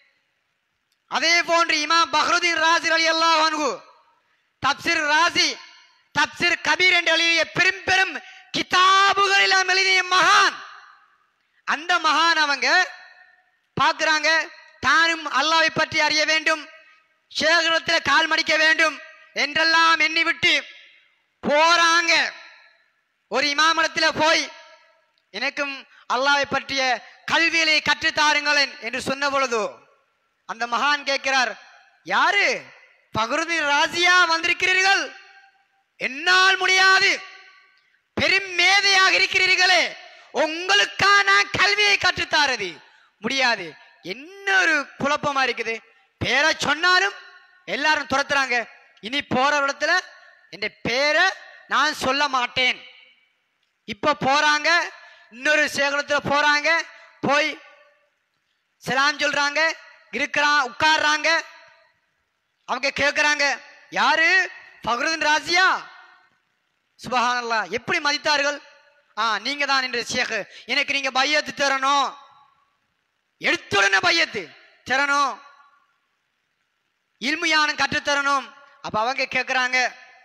அதே போன்று இமாம் பஹ்ருதீன் ராசி அலி அல்லாஹ் அன்ஹு தப்சிர் ராசி தப்சிர் கபீர் என்று எழுதிய பெரும் பெரும் கிதாபுகள் எல்லாம் எழுதிய மகான் அந்த மகான் அவங்க பார்க்கறாங்க தானும் அல்லாவை பற்றி அறிய வேண்டும் சேகரத்தில் கால் மடிக்க வேண்டும் என்றெல்லாம் எண்ணிவிட்டு போறாங்க ஒரு இமாமடத்தில் போய் எனக்கும் அல்லாவை பற்றிய கல்விகளை கற்றுத்தாருங்களேன் என்று சொன்ன பொழுது அந்த மகான் கேட்கிறார் யாரு பகுருதி ராசியா வந்திருக்கிறீர்கள் என்னால் முடியாது பெரும் மேதையாக இருக்கிறீர்களே உங்களுக்கா நான் கல்வியை கற்றுத்தாரது முடியாது என்ன ஒரு குழப்பமா இருக்குது பேரை சொன்னாலும் எல்லாரும் துரத்துறாங்க இனி போற இடத்துல என் பேரை நான் சொல்ல மாட்டேன் இப்ப போறாங்க இன்னொரு சேகரத்துல போறாங்க போய் சலாம் சொல்றாங்க இருக்கிறான் உட்கார்றாங்க அவங்க கேட்குறாங்க யாரு ஃபக்ருதீன் ராசியா சுபஹானல்லா எப்படி மதித்தார்கள் ஆ நீங்க தான் என்ற ஷேக் எனக்கு நீங்க பையத்து தரணும் எடுத்துடனே பையத்து தரணும் இல்மியானம் கற்றுத்தரணும் அப்ப அவங்க கேட்கிறாங்க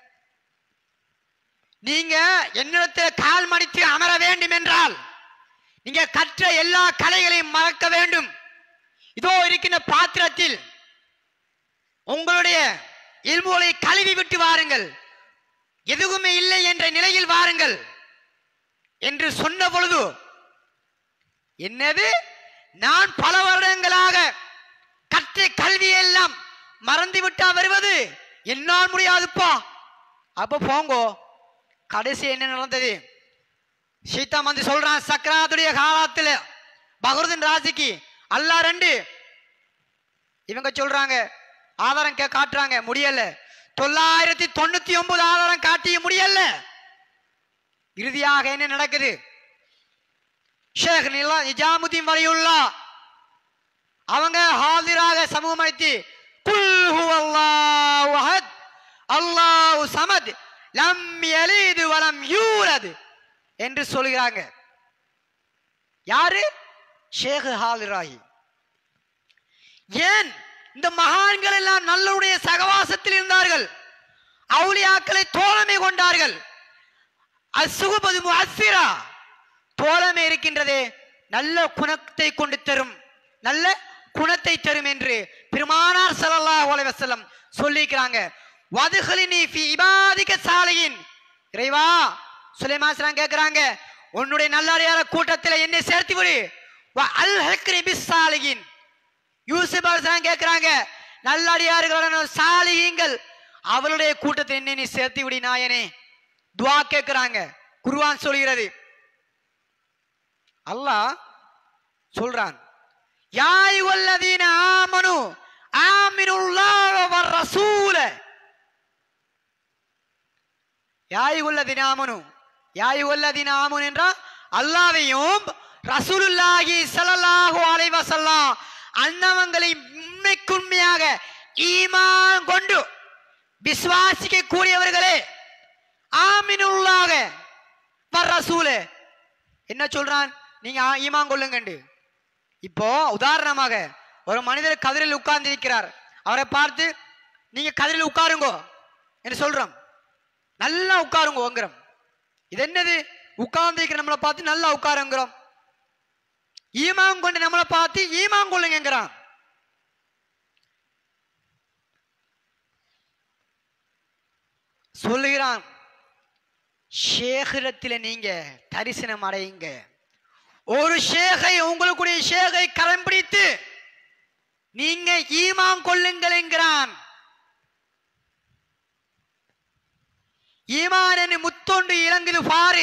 நீங்க என்னிடத்தில் கால் மடித்து அமர வேண்டும் என்றால் நீங்க கற்ற எல்லா கலைகளையும் மறக்க வேண்டும் இதோ இருக்கின்ற பாத்திரத்தில் உங்களுடைய இல்முகளை கழுவி விட்டு வாருங்கள் எதுவுமே இல்லை என்ற நிலையில் வாருங்கள் என்று சொன்ன பொழுது என்னது நான் பல வருடங்களாக கற்ற கல்வியெல்லாம் மறந்து விட்டா வருவது என்னால் முடியாதுப்பா அப்ப போங்கோ கடைசி என்ன நடந்தது சீதா வந்து சொல்றான் சக்கராத்துடைய காலத்துல பகருதன் ராசிக்கு அல்லாஹ் ரெண்டு இவங்க சொல்றாங்க ஆதாரம் கே காட்டுறாங்க முடியல தொள்ளாயிரத்தி தொண்ணூத்தி ஒன்பது ஆதாரம் காட்டிய முடியல இறுதியாக என்ன நடக்குது ஷேக் நிலா நிஜாமுதீன் வலியுல்லா அவங்க ஹாதிராக சமூகம் அளித்து குல் ஹுவல்லாஹு அஹத் அல்லாஹு சமத் லம் யலிது வலம் யூலது என்று சொல்கிறாங்க யாரு ஷேக் ஹாதிராகி ஏன் இந்த மகான்கள் எல்லாம் நல்லுடைய சகவாசத்தில் இருந்தார்கள் அவுலியாக்களை தோழமை கொண்டார்கள் அசுகுபது முஅஸ்ஸிரா தோழமை இருக்கின்றதே நல்ல குணத்தை கொண்டு தரும் நல்ல குணத்தை தரும் என்று பெருமானார் ஸல்லல்லாஹு அலைஹி வஸல்லம் சொல்லிக்கிறாங்க வதுகலினி ஃபி இபாதிக சாலியின் இறைவா சுலைமான் ஸலாம் கேக்குறாங்க உன்னுடைய நல்லடியார கூட்டத்தில் என்னை சேர்த்து விடு வ அல்ஹக்ரி பிஸ்ஸாலியின் யூசுப் அலிஸ்லாம் கேட்கிறாங்க நல்லடியார்களான சாலிகங்கள் அவளுடைய கூட்டத்தை என்ன நீ சேர்த்து விடி நாயனே துவா கேட்கிறாங்க குருவான் சொல்கிறது அல்லாஹ் சொல்றான் யாய் வல்லதீன ஆமனு ஆமினுல்லாஹ வர் ரசூல யாய் வல்லதீன ஆமனு யாய் வல்லதீன ஆமனு என்றால் அல்லாவையும் ரசூலுல்லாஹி ஸல்லல்லாஹு அலைஹி வஸல்லம் அன்னவங்களை உண்மைக்குண்மையாக ஈமான் கொண்டு விசுவாசிக்க கூடியவர்களே ஆமினுள்ளாக வர் ரசூலே என்ன சொல்றான் நீங்க ஆ- ஈமான் கொள்ளுங்கண்டு இப்போ உதாரணமாக ஒரு மனிதர் கதிரில் உட்கார்ந்து இருக்கிறார் அவரை பார்த்து நீங்க கதிரில் உட்காருங்கோ என்று சொல்றோம் நல்லா உட்காருங்கோங்கிறோம் இது என்னது உட்கார்ந்து இருக்கிற நம்மளை பார்த்து நல்லா உட்காருங்கிறோம் ஈமான் கொண்டு நம்மளை பார்த்து ஈமான் கொள்ளுங்கிறான் சொல்லுகிறான் ஷேகிரத்தில் நீங்க தரிசனம் அடையுங்க ஒரு ஷேகை உங்களுக்குடைய ஷேகை கரம் பிடித்து நீங்க ஈமான் கொள்ளுங்கள் என்கிறான் ஈமான் என்று முத்தொண்டு இறங்குது பாரு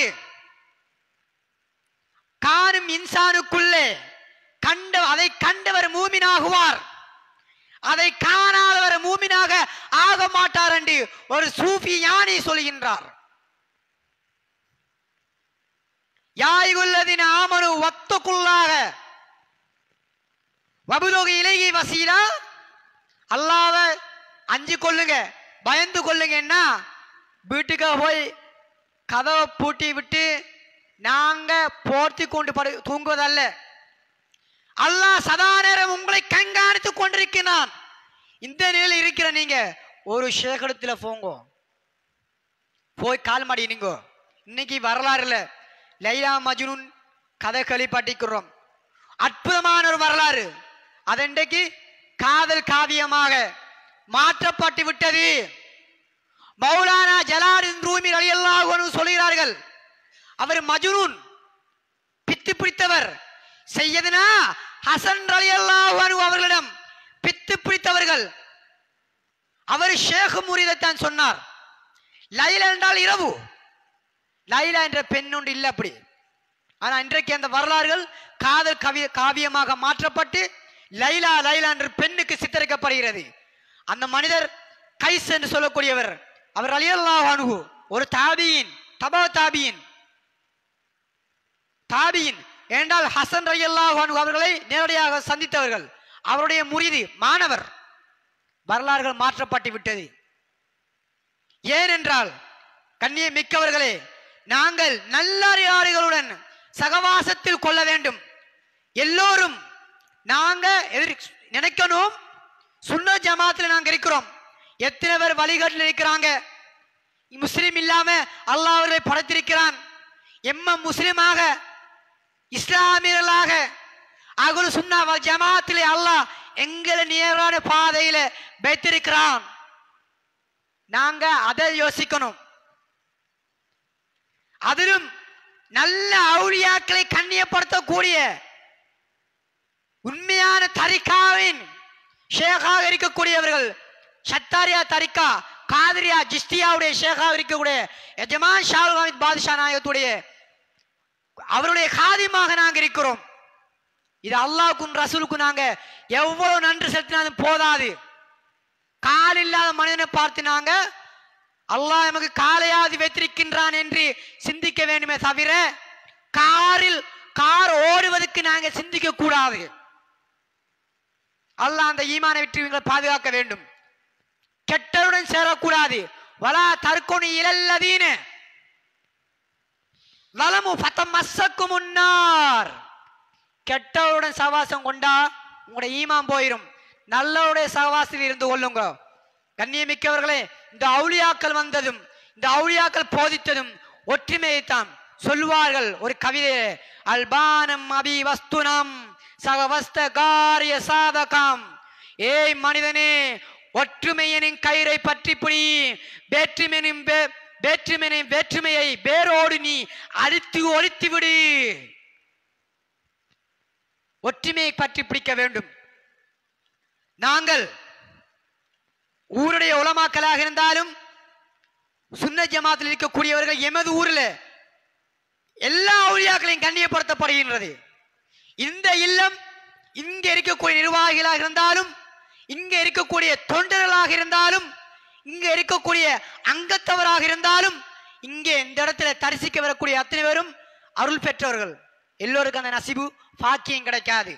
காணும் இன்சானுக்குள்ளே கண்ட அதை கண்டவர் மூமினாகுவார் அதை காணாதவர் மூமினாக ஆக மாட்டார் என்று ஒரு சூஃபி ஞானி சொல்கின்றார் யாயுள்ளதின் ஆமனு வத்துக்குள்ளாக வபுலோக இலகி வசீலா அல்லாவ அஞ்சு கொள்ளுங்க பயந்து கொள்ளுங்கன்னா வீட்டுக்கு போய் கதவை பூட்டி விட்டு நாங்க போர்த்தி கொண்டு படு தூங்குவதல்ல அல்லாஹ் சதா நேரம் உங்களை கண்காணித்துக் கொண்டிருக்கிறான் இந்த நிலையில் இருக்கிற நீங்க ஒரு சேகரத்துல போங்க போய் கால் மாடி நீங்க இன்னைக்கு வரலாறுல லைலா மஜ்னூன் கதை படிக்கிறோம் அற்புதமான ஒரு வரலாறு அது இன்றைக்கு காதல் காவியமாக மாற்றப்பட்டு விட்டது மௌலானா ஜலாலுதீன் ரூமி ரலியல்லாஹு அன்ஹு சொல்கிறார்கள் அவர் மஜ்னூன் பித்து பிடித்தவர் செய்யதுனா ஹசன் ரலியல்லாஹு அன்ஹு அவர்களிடம் பித்து பிடித்தவர்கள் அவர் ஷேக் முரிதைத்தான் சொன்னார் லைலா என்றால் இரவு லைலா என்ற பெண் ஒன்று இல்லை அப்படி ஆனா இன்றைக்கு அந்த வரலாறுகள் காதல் கவி காவியமாக மாற்றப்பட்டு லைலா லைலா என்ற பெண்ணுக்கு சித்தரிக்கப்படுகிறது அந்த மனிதர் கைஸ் என்று சொல்லக்கூடியவர் அவர் அலியல்லாஹு அன்ஹு ஒரு தாபியின் தபா தாபியின் தாபியின் ஏனென்றால் ஹசன் ரலியல்லாஹு அன்ஹு அவர்களை நேரடியாக சந்தித்தவர்கள் அவருடைய முறிது மாணவர் வரலாறுகள் மாற்றப்பட்டு விட்டது ஏனென்றால் கண்ணிய மிக்கவர்களே நாங்கள் நல்லறியாளிகளுடன் சகவாசத்தில் கொள்ள வேண்டும் எல்லோரும் நாங்க எதிர் நினைக்கணும் சுன்ன ஜமாத்துல நாங்க இருக்கிறோம் எத்தனை பேர் வழிகாட்டில் இருக்கிறாங்க முஸ்லிம் இல்லாம அல்லாஹ் அவர்களை படைத்திருக்கிறான் எம்ம முஸ்லிமாக இஸ்லாமியர்களாக அகுல் சுன்னா வல் ஜமாத்திலே அல்லாஹ் எங்களை நேரான பாதையில வைத்திருக்கிறான் நாங்க அதை யோசிக்கணும் அதிலும் நல்ல அவுளியாக்களை கண்ணியப்படுத்தக்கூடிய உண்மையான தரிகாவின் ஷேகாக இருக்கக்கூடியவர்கள் சத்தாரியா தரிகா காதிரியா ஜிஸ்தியாவுடைய ஷேகாக இருக்கக்கூடிய எஜமான் ஷாருல் ஹமீத் பாதுஷா நாயகத்துடைய அவருடைய காதியமாக நாங்க இருக்கிறோம் இது அல்லாஹ்க்கும் ரசூலுக்கும் நாங்க எவ்வளவு நன்றி செலுத்தினாலும் போதாது கால் இல்லாத மனிதனை பார்த்து நாங்க அல்லாஹ் நமக்கு காலையாவது வைத்திருக்கின்றான் என்று சிந்திக்க வேண்டுமே தவிர காரில் கார் ஓடுவதற்கு நாங்க சிந்திக்க கூடாது அல்லாஹ் அந்த ஈமானை விட்டு இவங்களை பாதுகாக்க வேண்டும் கெட்டருடன் சேரக்கூடாது வலா தற்கொணி இழல்லதீன வலமு பத்தம் மசக்கு முன்னார் கெட்டவருடன் சவாசம் கொண்டா உங்களுடைய ஈமான் போயிரும் நல்லவருடைய சகவாசத்தில் இருந்து கொள்ளுங்க கண்ணியமிக்கவர்களே இந்த அவுளியாக்கள் வந்ததும் இந்த அவுளியாக்கள் போதித்ததும் ஒற்றுமையைத்தான் சொல்லுவார்கள் ஒரு கவிதை அல்பானம் அபி வஸ்துனம் சகவஸ்த காரிய சாதகம் ஏய் மனிதனே ஒற்றுமையனின் கயிறை பற்றி பிடி வேற்றுமையின் வே- வேற்றுமையின் வேற்றுமையை வேரோடு நீ அழித்து ஒழித்து விடு ஒற்றுமையை பற்றி பிடிக்க வேண்டும் நாங்கள் ஊருடைய உலமாக்களாக இருந்தாலும் சுன்ன ஜமாத்தில் இருக்கக்கூடியவர்கள் எமது ஊரில் எல்லா ஊழியாக்களையும் கண்ணியப்படுத்தப்படுகின்றது இந்த இல்லம் இங்க இருக்கக்கூடிய நிர்வாகிகளாக இருந்தாலும் இங்க இருக்கக்கூடிய தொண்டர்களாக இருந்தாலும் இங்க இருக்கக்கூடிய அங்கத்தவராக இருந்தாலும் இங்கே இந்த இடத்துல தரிசிக்க வரக்கூடிய அத்தனை பேரும் அருள் பெற்றவர்கள் எல்லோருக்கும் அந்த நசிபு பாக்கியம் கிடைக்காது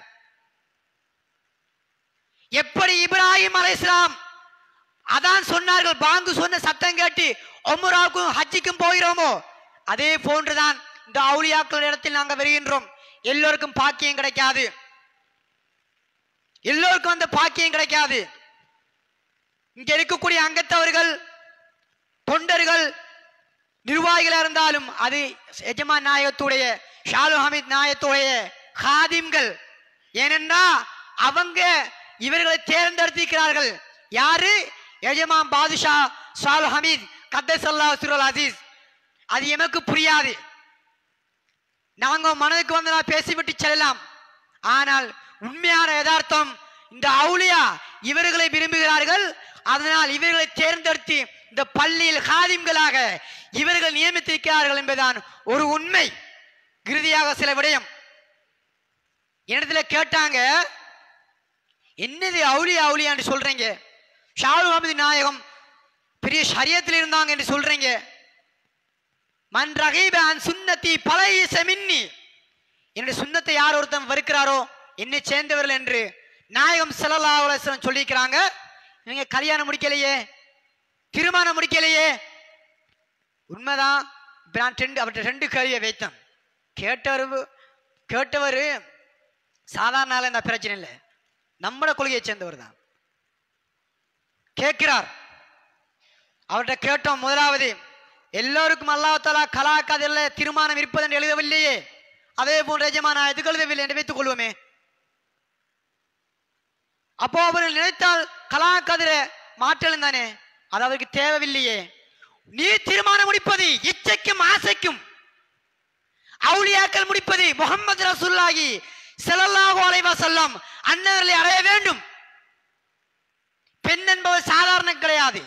எப்படி இப்ராஹிம் அலைஹிஸ்ஸலாம் அதான் சொன்னார்கள் பாங்கு சொன்ன சத்தம் கேட்டு ஒமுராவுக்கும் ஹஜ்ஜிக்கும் போகிறோமோ அதே போன்றுதான் இந்த அவுலியாக்கள் இடத்தில் நாங்கள் வருகின்றோம் எல்லோருக்கும் பாக்கியம் கிடைக்காது எல்லோருக்கும் அந்த பாக்கியம் கிடைக்காது இங்க இருக்கக்கூடிய அங்கத்தவர்கள் தொண்டர்கள் நிர்வாகிகளா இருந்தாலும் அது எஜமான் நாயகத்துடைய ஷாலு ஹமீத் நாயகத்துடைய ஹாதிம்கள் ஏனென்றா அவங்க இவர்களை தேர்ந்தெடுத்திருக்கிறார்கள் யாரு எஜமான் பாதுஷா ஷாலு ஹமீத் கத்தசல்லா சுரல் அசீஸ் அது எமக்கு புரியாது நாங்க மனதுக்கு வந்து நான் பேசிவிட்டு செல்லலாம் ஆனால் உண்மையான யதார்த்தம் இந்த அவுலியா இவர்களை விரும்புகிறார்கள் அதனால் இவர்களை தேர்ந்தெடுத்து இந்த பள்ளியில் காதிம்களாக இவர்கள் நியமித்திருக்கிறார்கள் என்பதுதான் ஒரு உண்மை இறுதியாக சில விடயம் இடத்துல கேட்டாங்க என்னது அவுலியா அவுலியான்னு சொல்றீங்க ஷாரு அஹமது நாயகம் பெரிய ஷரியத்தில் இருந்தாங்க என்று சொல்றீங்க மன் ரகீப அன் சுன்னத்தி பழைய செமின்னி என்னுடைய சுண்ணத்தை யார் ஒருத்தன் வெறுக்கிறாரோ என்னை சேர்ந்தவர்கள் என்று நாயகம் ஸல்லல்லாஹு அலைஹி வஸல்லம் சொல்லியிருக்கிறாங்க இவங்க கல்யாணம் முடிக்கலையே திருமணம் முடிக்கலையே உண்மைதான் இப்ப நான் ரெண்டு அவர்கிட்ட ரெண்டு கேள்வியை வைத்தேன் கேட்டவர் கேட்டவர் சாதாரண ஆளா இந்த பிரச்சனை இல்லை நம்மட கொள்கையை சேர்ந்தவர் தான் கேட்கிறார் அவர்கிட்ட கேட்டோம் முதலாவது எல்லோருக்கும் அல்லாஹாலா கலாக்காதில் திருமணம் இருப்பது என்று எழுதவில்லையே அதே போன்ற எஜமான எதுக்கு எழுதவில்லை என்று வைத்துக் கொள்வோமே அப்போ அவர் நினைத்தால் கலாக்கதிர மாற்றலும் தானே அது அவருக்கு தேவையில்லையே நீ திருமணம் முடிப்பது இச்சைக்கும் ஆசைக்கும் அவுளியாக்கள் முடிப்பது முகமது ரசூல்லாகி ஸல்லல்லாஹு அலைஹி வஸல்லம் அன்னவர்களை அடைய வேண்டும் பெண் என்பவர் சாதாரண கிடையாது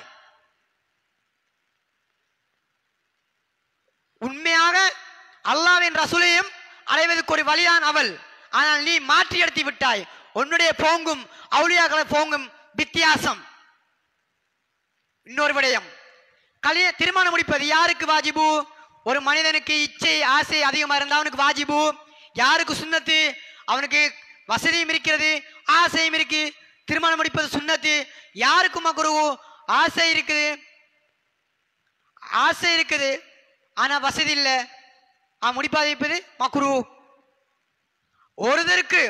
உண்மையாக அல்லாவின் ரசூலையும் அடைவதற்கு ஒரு வழிதான் அவள் ஆனால் நீ மாற்றி எடுத்து விட்டாய் உன்னுடைய போங்கும் அவுளியாக்களை போங்கும் வித்தியாசம் இன்னொரு விடயம் கல்ய திருமணம் முடிப்பது யாருக்கு வாஜிபு ஒரு மனிதனுக்கு இச்சை ஆசை அதிகமா இருந்தா அவனுக்கு வாஜிபு யாருக்கு சுன்னத்து அவனுக்கு வசதியும் இருக்கிறது ஆசையும் இருக்கு திருமணம் முடிப்பது சுன்னத்து யாருக்கு மக்குரு ஆசை இருக்குது ஆசை இருக்குது ஆனா வசதி இல்லை ஆ முடிப்பாதை வைப்பது மக்ரு ஒருத்தருக்கு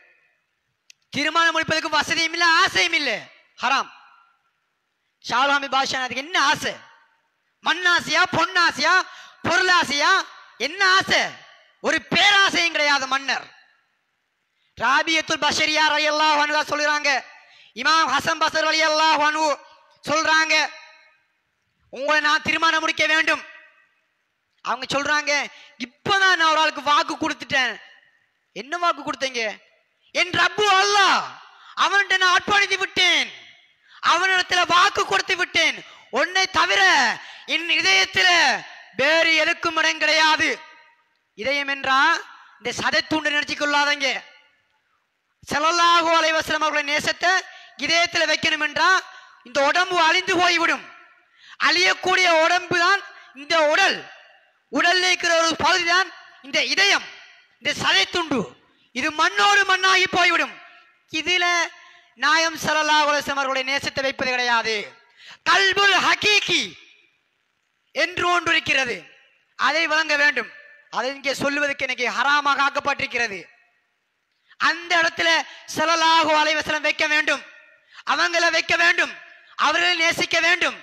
திருமணம் முடிப்பதற்கு வசதியும் இல்லை ஆசையும் இல்லை ஹராம் ஷாலுஹாமி பாஷா அதுக்கு என்ன ஆசை மண்ணாசையா பொன்னாசையா பொருளாசையா என்ன ஆசை ஒரு பேராசையும் கிடையாது மன்னர் ராபியத்துல் பஷரியா ரலியல்லாஹு அன்ஹு சொல்றாங்க இமாம் ஹசன் பசர் ரலியல்லாஹு அன்ஹு சொல்றாங்க உங்களை நான் திருமணம் முடிக்க வேண்டும் அவங்க சொல்றாங்க இப்பதான் நான் ஒரு ஆளுக்கு வாக்கு கொடுத்துட்டேன் என்ன வாக்கு கொடுத்தீங்க என் ரப்பு அல்லாஹ் அவன்கிட்ட நான் அர்ப்பணித்து விட்டேன் அவனிடத்துல வாக்கு கொடுத்து விட்டேன் உன்னை தவிர என் இதயத்துல வேறு எதுக்கும் இடம் கிடையாது இதயம் என்றா இந்த சதை தூண்டு நினைச்சு கொள்ளாதங்க செலல்லாஹு அலைவசலம் அவர்களின் நேசத்தை இதயத்துல வைக்கணும் என்றா இந்த உடம்பு அழிந்து போய்விடும் அழியக்கூடிய உடம்பு தான் இந்த உடல் உடல்ல இருக்கிற ஒரு பகுதி தான் இந்த இதயம் இந்த சதை துண்டு இது மண்ணோடு மண்ணாகி போய்விடும் இதுல நாயம் சல்லா அலுவலம் அவர்களுடைய நேசத்தை வைப்பது கிடையாது கல்புல் ஹகீகி என்று ஒன்று இருக்கிறது அதை வழங்க வேண்டும் அதை இங்கே சொல்லுவதற்கு எனக்கு ஹராமாக ஆக்கப்பட்டிருக்கிறது அந்த இடத்துல சல்லல்லாஹு அலைஹி வஸல்லம் வைக்க வேண்டும் அவங்கள வைக்க வேண்டும் அவர்களை நேசிக்க வேண்டும்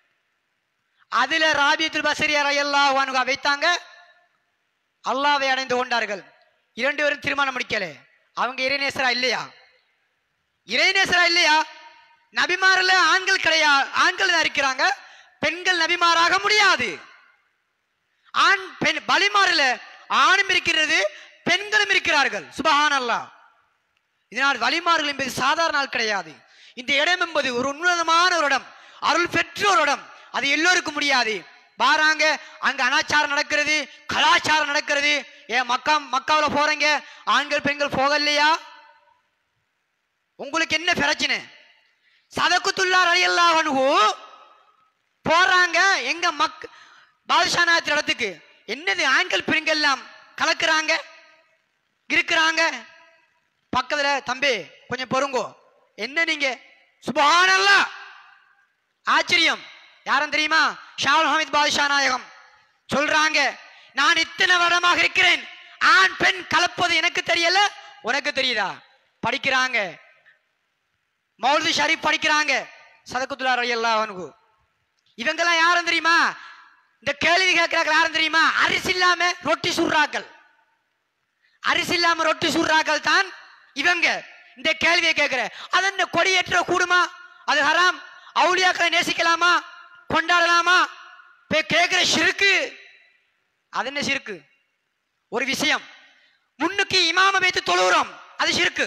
அதுல ராபியத்துல் பசரியார் அல்லாஹ் அனுகா வைத்தாங்க அல்லாவை அடைந்து கொண்டார்கள் இரண்டு பேரும் திருமணம் முடிக்கல அவங்க இறைநேசரா இல்லையா இறைநேசரா இல்லையா நபிமாரில் ஆண்கள் கிடையாது ஆண்கள் தான் இருக்கிறாங்க பெண்கள் நபிமாராக முடியாது ஆண் பெண் பலிமாரில் ஆணும் இருக்கிறது பெண்களும் இருக்கிறார்கள் சுபஹான் அல்லாஹ் இதனால் வழிமாறுகள் என்பது சாதாரண நாள் கிடையாது இந்த இடம் என்பது ஒரு உன்னதமான ஒரு இடம் அருள் பெற்ற ஒரு இடம் அது எல்லோருக்கும் முடியாது பாராங்க அங்க அனாச்சாரம் நடக்கிறது கலாச்சாரம் நடக்கிறது ஏன் மக்கா மக்காவில் போறீங்க ஆண்கள் பெண்கள் போகலையா உங்களுக்கு என்ன பிரச்சனை சதக்குத்துள்ளார் அழியல்லா அணுகு போறாங்க எங்க மக் பாதுஷா நாயத்தின் இடத்துக்கு என்னது ஆண்கள் பெண்கள் எல்லாம் கலக்குறாங்க இருக்கிறாங்க பக்கத்துல தம்பி கொஞ்சம் பொறுங்கோ என்ன நீங்க சுபஹானல்லா ஆச்சரியம் யாரும் தெரியுமா ஷால் ஹமீத் பாதுஷா நாயகம் சொல்றாங்க நான் இத்தனை வருடமாக இருக்கிறேன் ஆண் பெண் கலப்பது எனக்கு தெரியல உனக்கு தெரியுதா படிக்கிறாங்க மௌலவி ஷரீப் படிக்கிறாங்க சதகுத்துல்லா ரலியல்லாஹு அன்ஹு இவங்கெல்லாம் யாரும் தெரியுமா இந்த கேள்வி கேட்கிறாங்க யாரும் தெரியுமா அரிசி இல்லாம ரொட்டி சுடுறாக்கள் அரிசி இல்லாம ரொட்டி சுடுறாக்கள் தான் இவங்க இந்த கேள்வியை கேட்கிற அது என்ன கொடியேற்ற கூடுமா அது ஹராம் அவுலியாக்களை நேசிக்கலாமா கொண்டாடலாமா இப்ப கேட்கிற சிறுக்கு அது என்ன சிறுக்கு ஒரு விஷயம் முன்னுக்கு இமாம வைத்து தொழுகிறோம் அது சிறுக்கு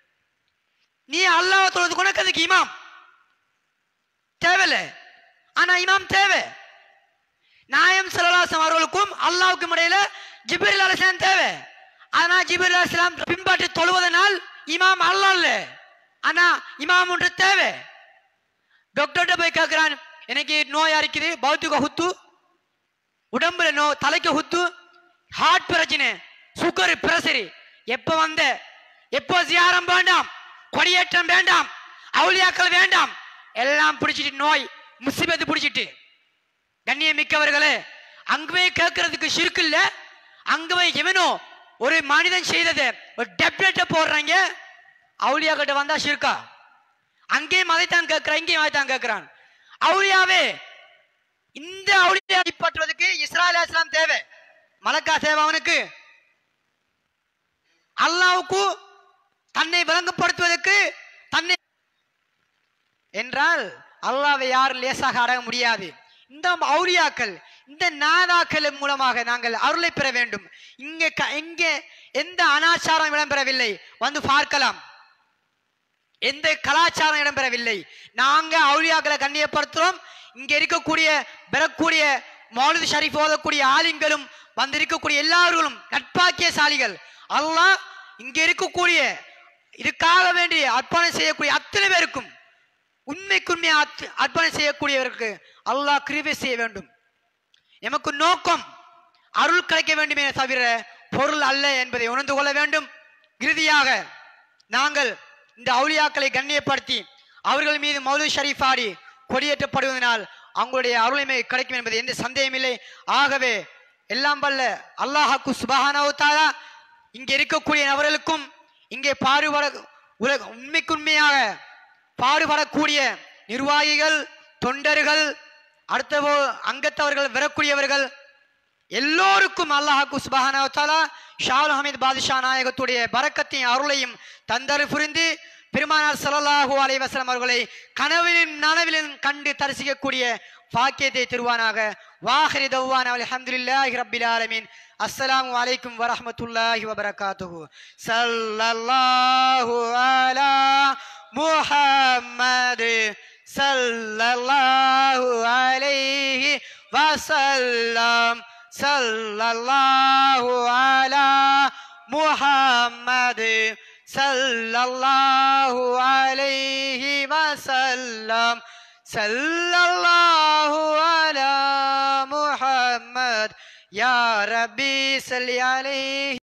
நீ அல்லாஹ் தொழுது உனக்கு அதுக்கு இமாம் தேவையில்லை ஆனா இமாம் தேவை நாயம் சல்லாசம் அவர்களுக்கும் அல்லாவுக்கும் இடையில ஜிபிரில் அலிஸ்லாம் தேவை ஆனா ஜிபிரில் அலிஸ்லாம் பின்பற்றி தொழுவதனால் இமாம் அல்லாஹ் இல்ல ஆனா இமாம் ஒன்று தேவை டாக்டர்கிட்ட போய் கேட்கிறான் எனக்கு நோயா இருக்குது பௌத்திக ஹுத்து உடம்புல நோ தலைக்கு ஹுத்து ஹார்ட் பிரச்சனை சுகர் பிரஷர் எப்ப வந்த எப்போ ஜியாரம் வேண்டாம் கொடியேற்றம் வேண்டாம் அவுளியாக்கள் வேண்டாம் எல்லாம் பிடிச்சிட்டு நோய் முசிபத்து பிடிச்சிட்டு கண்ணியம் மிக்கவர்களே அங்கவே கேட்கறதுக்கு சிறுக்கு இல்ல அங்கவே எவனோ ஒரு மனிதன் செய்தது ஒரு டெப்லெட்டை போடுறாங்க அவுளியா கிட்ட வந்தா சிறுக்கா அங்கேயும் அதைத்தான் கேட்கிறான் இங்கேயும் அதைத்தான் கேட்கிறான் அவுளியாவே இந்த அவுளியா பற்றுவதற்கு இஸ்ராயல் இஸ்லாம் தேவை மலக்கா தேவை அவனுக்கு அல்லாவுக்கு தன்னை விளங்கப்படுத்துவதற்கு தன்னை என்றால் அல்லாவை யாரும் லேசாக அடைய முடியாது இந்த அவுலியாக்கள் இந்த நாதாக்கள் மூலமாக நாங்கள் அருளை பெற வேண்டும் இங்கே க- இங்கே எந்த அனாச்சாரம் இடம்பெறவில்லை வந்து பார்க்கலாம் எந்த கலாச்சாரம் இடம்பெறவில்லை நாங்க அவுலியாக்களை கண்ணியப்படுத்துறோம் இங்க இருக்கக்கூடிய பெறக்கூடிய மௌலிது ஷரீஃப் ஓதக்கூடிய ஆலிம்களும் வந்திருக்கக்கூடிய எல்லார்களும் நட்பாக்கியசாலிகள் அல்லாஹ் இங்க இருக்கக்கூடிய இதுக்காக வேண்டி அர்ப்பணம் செய்யக்கூடிய அத்தனை பேருக்கும் உண்மைக்குண்மையை அர்ப்ப- அர்ப்பணம் செய்யக்கூடியவருக்கு அல்லாஹ் கிருபை செய்ய வேண்டும் எமக்கு நோக்கம் அருள் கிடைக்க வேண்டுமே தவிர பொருள் அல்ல என்பதை உணர்ந்து கொள்ள வேண்டும் இறுதியாக நாங்கள் இந்த அவுலியாக்களை கண்ணியப்படுத்தி அவர்கள் மீது மௌலு ஷரீஃப் ஆடி கொடியேற்றப்படுவதனால் அவங்களுடைய அருளைமை கிடைக்கும் என்பது எந்த சந்தேகமில்லை ஆகவே எல்லாம் வல்ல அல்லாஹாக்கு சுபஹானவத்தாலா இங்கே இருக்கக்கூடிய நபர்களுக்கும் இங்கே பாடுபட உலக உண்மைக்குண்மையாக பாடுபடக்கூடிய நிர்வாகிகள் தொண்டர்கள் அடுத்த அங்கத்தவர்கள் வரக்கூடியவர்கள் எல்லோருக்கும் அல்லாஹாக்கு சுபஹானவத்தாலா ஷால் ஹமீத் பாதுஷா நாயகத்துடைய பரக்கத்தையும் அருளையும் தந்தரு புரிந்து பெருமானார் ஸல்லல்லாஹு அலைஹி வஸல்லம் அவர்களை கனவிலும் நனவிலும் கண்டு தரிசிக்கக்கூடிய பாக்கியத்தை தருவானாக வாஹிரி தவ்வான அல்ஹம்துலில்லாஹி ரப்பில் ஆலமீன் அஸ்ஸலாமு அலைக்கும் வரஹ்மத்துல்லாஹி வபரகாத்துஹு ஸல்லல்லாஹு அலா முஹம்மது ஸல்லல்லாஹு அலைஹி வஸல்லம் ஸல்லல்லாஹு அலா முஹம்மது ஸல்லல்லாஹு அலைஹி வஸல்லம் ஸல்லல்லாஹு அலா முஹம்மத் யா ரப்பி ஸல்லி அலைஹி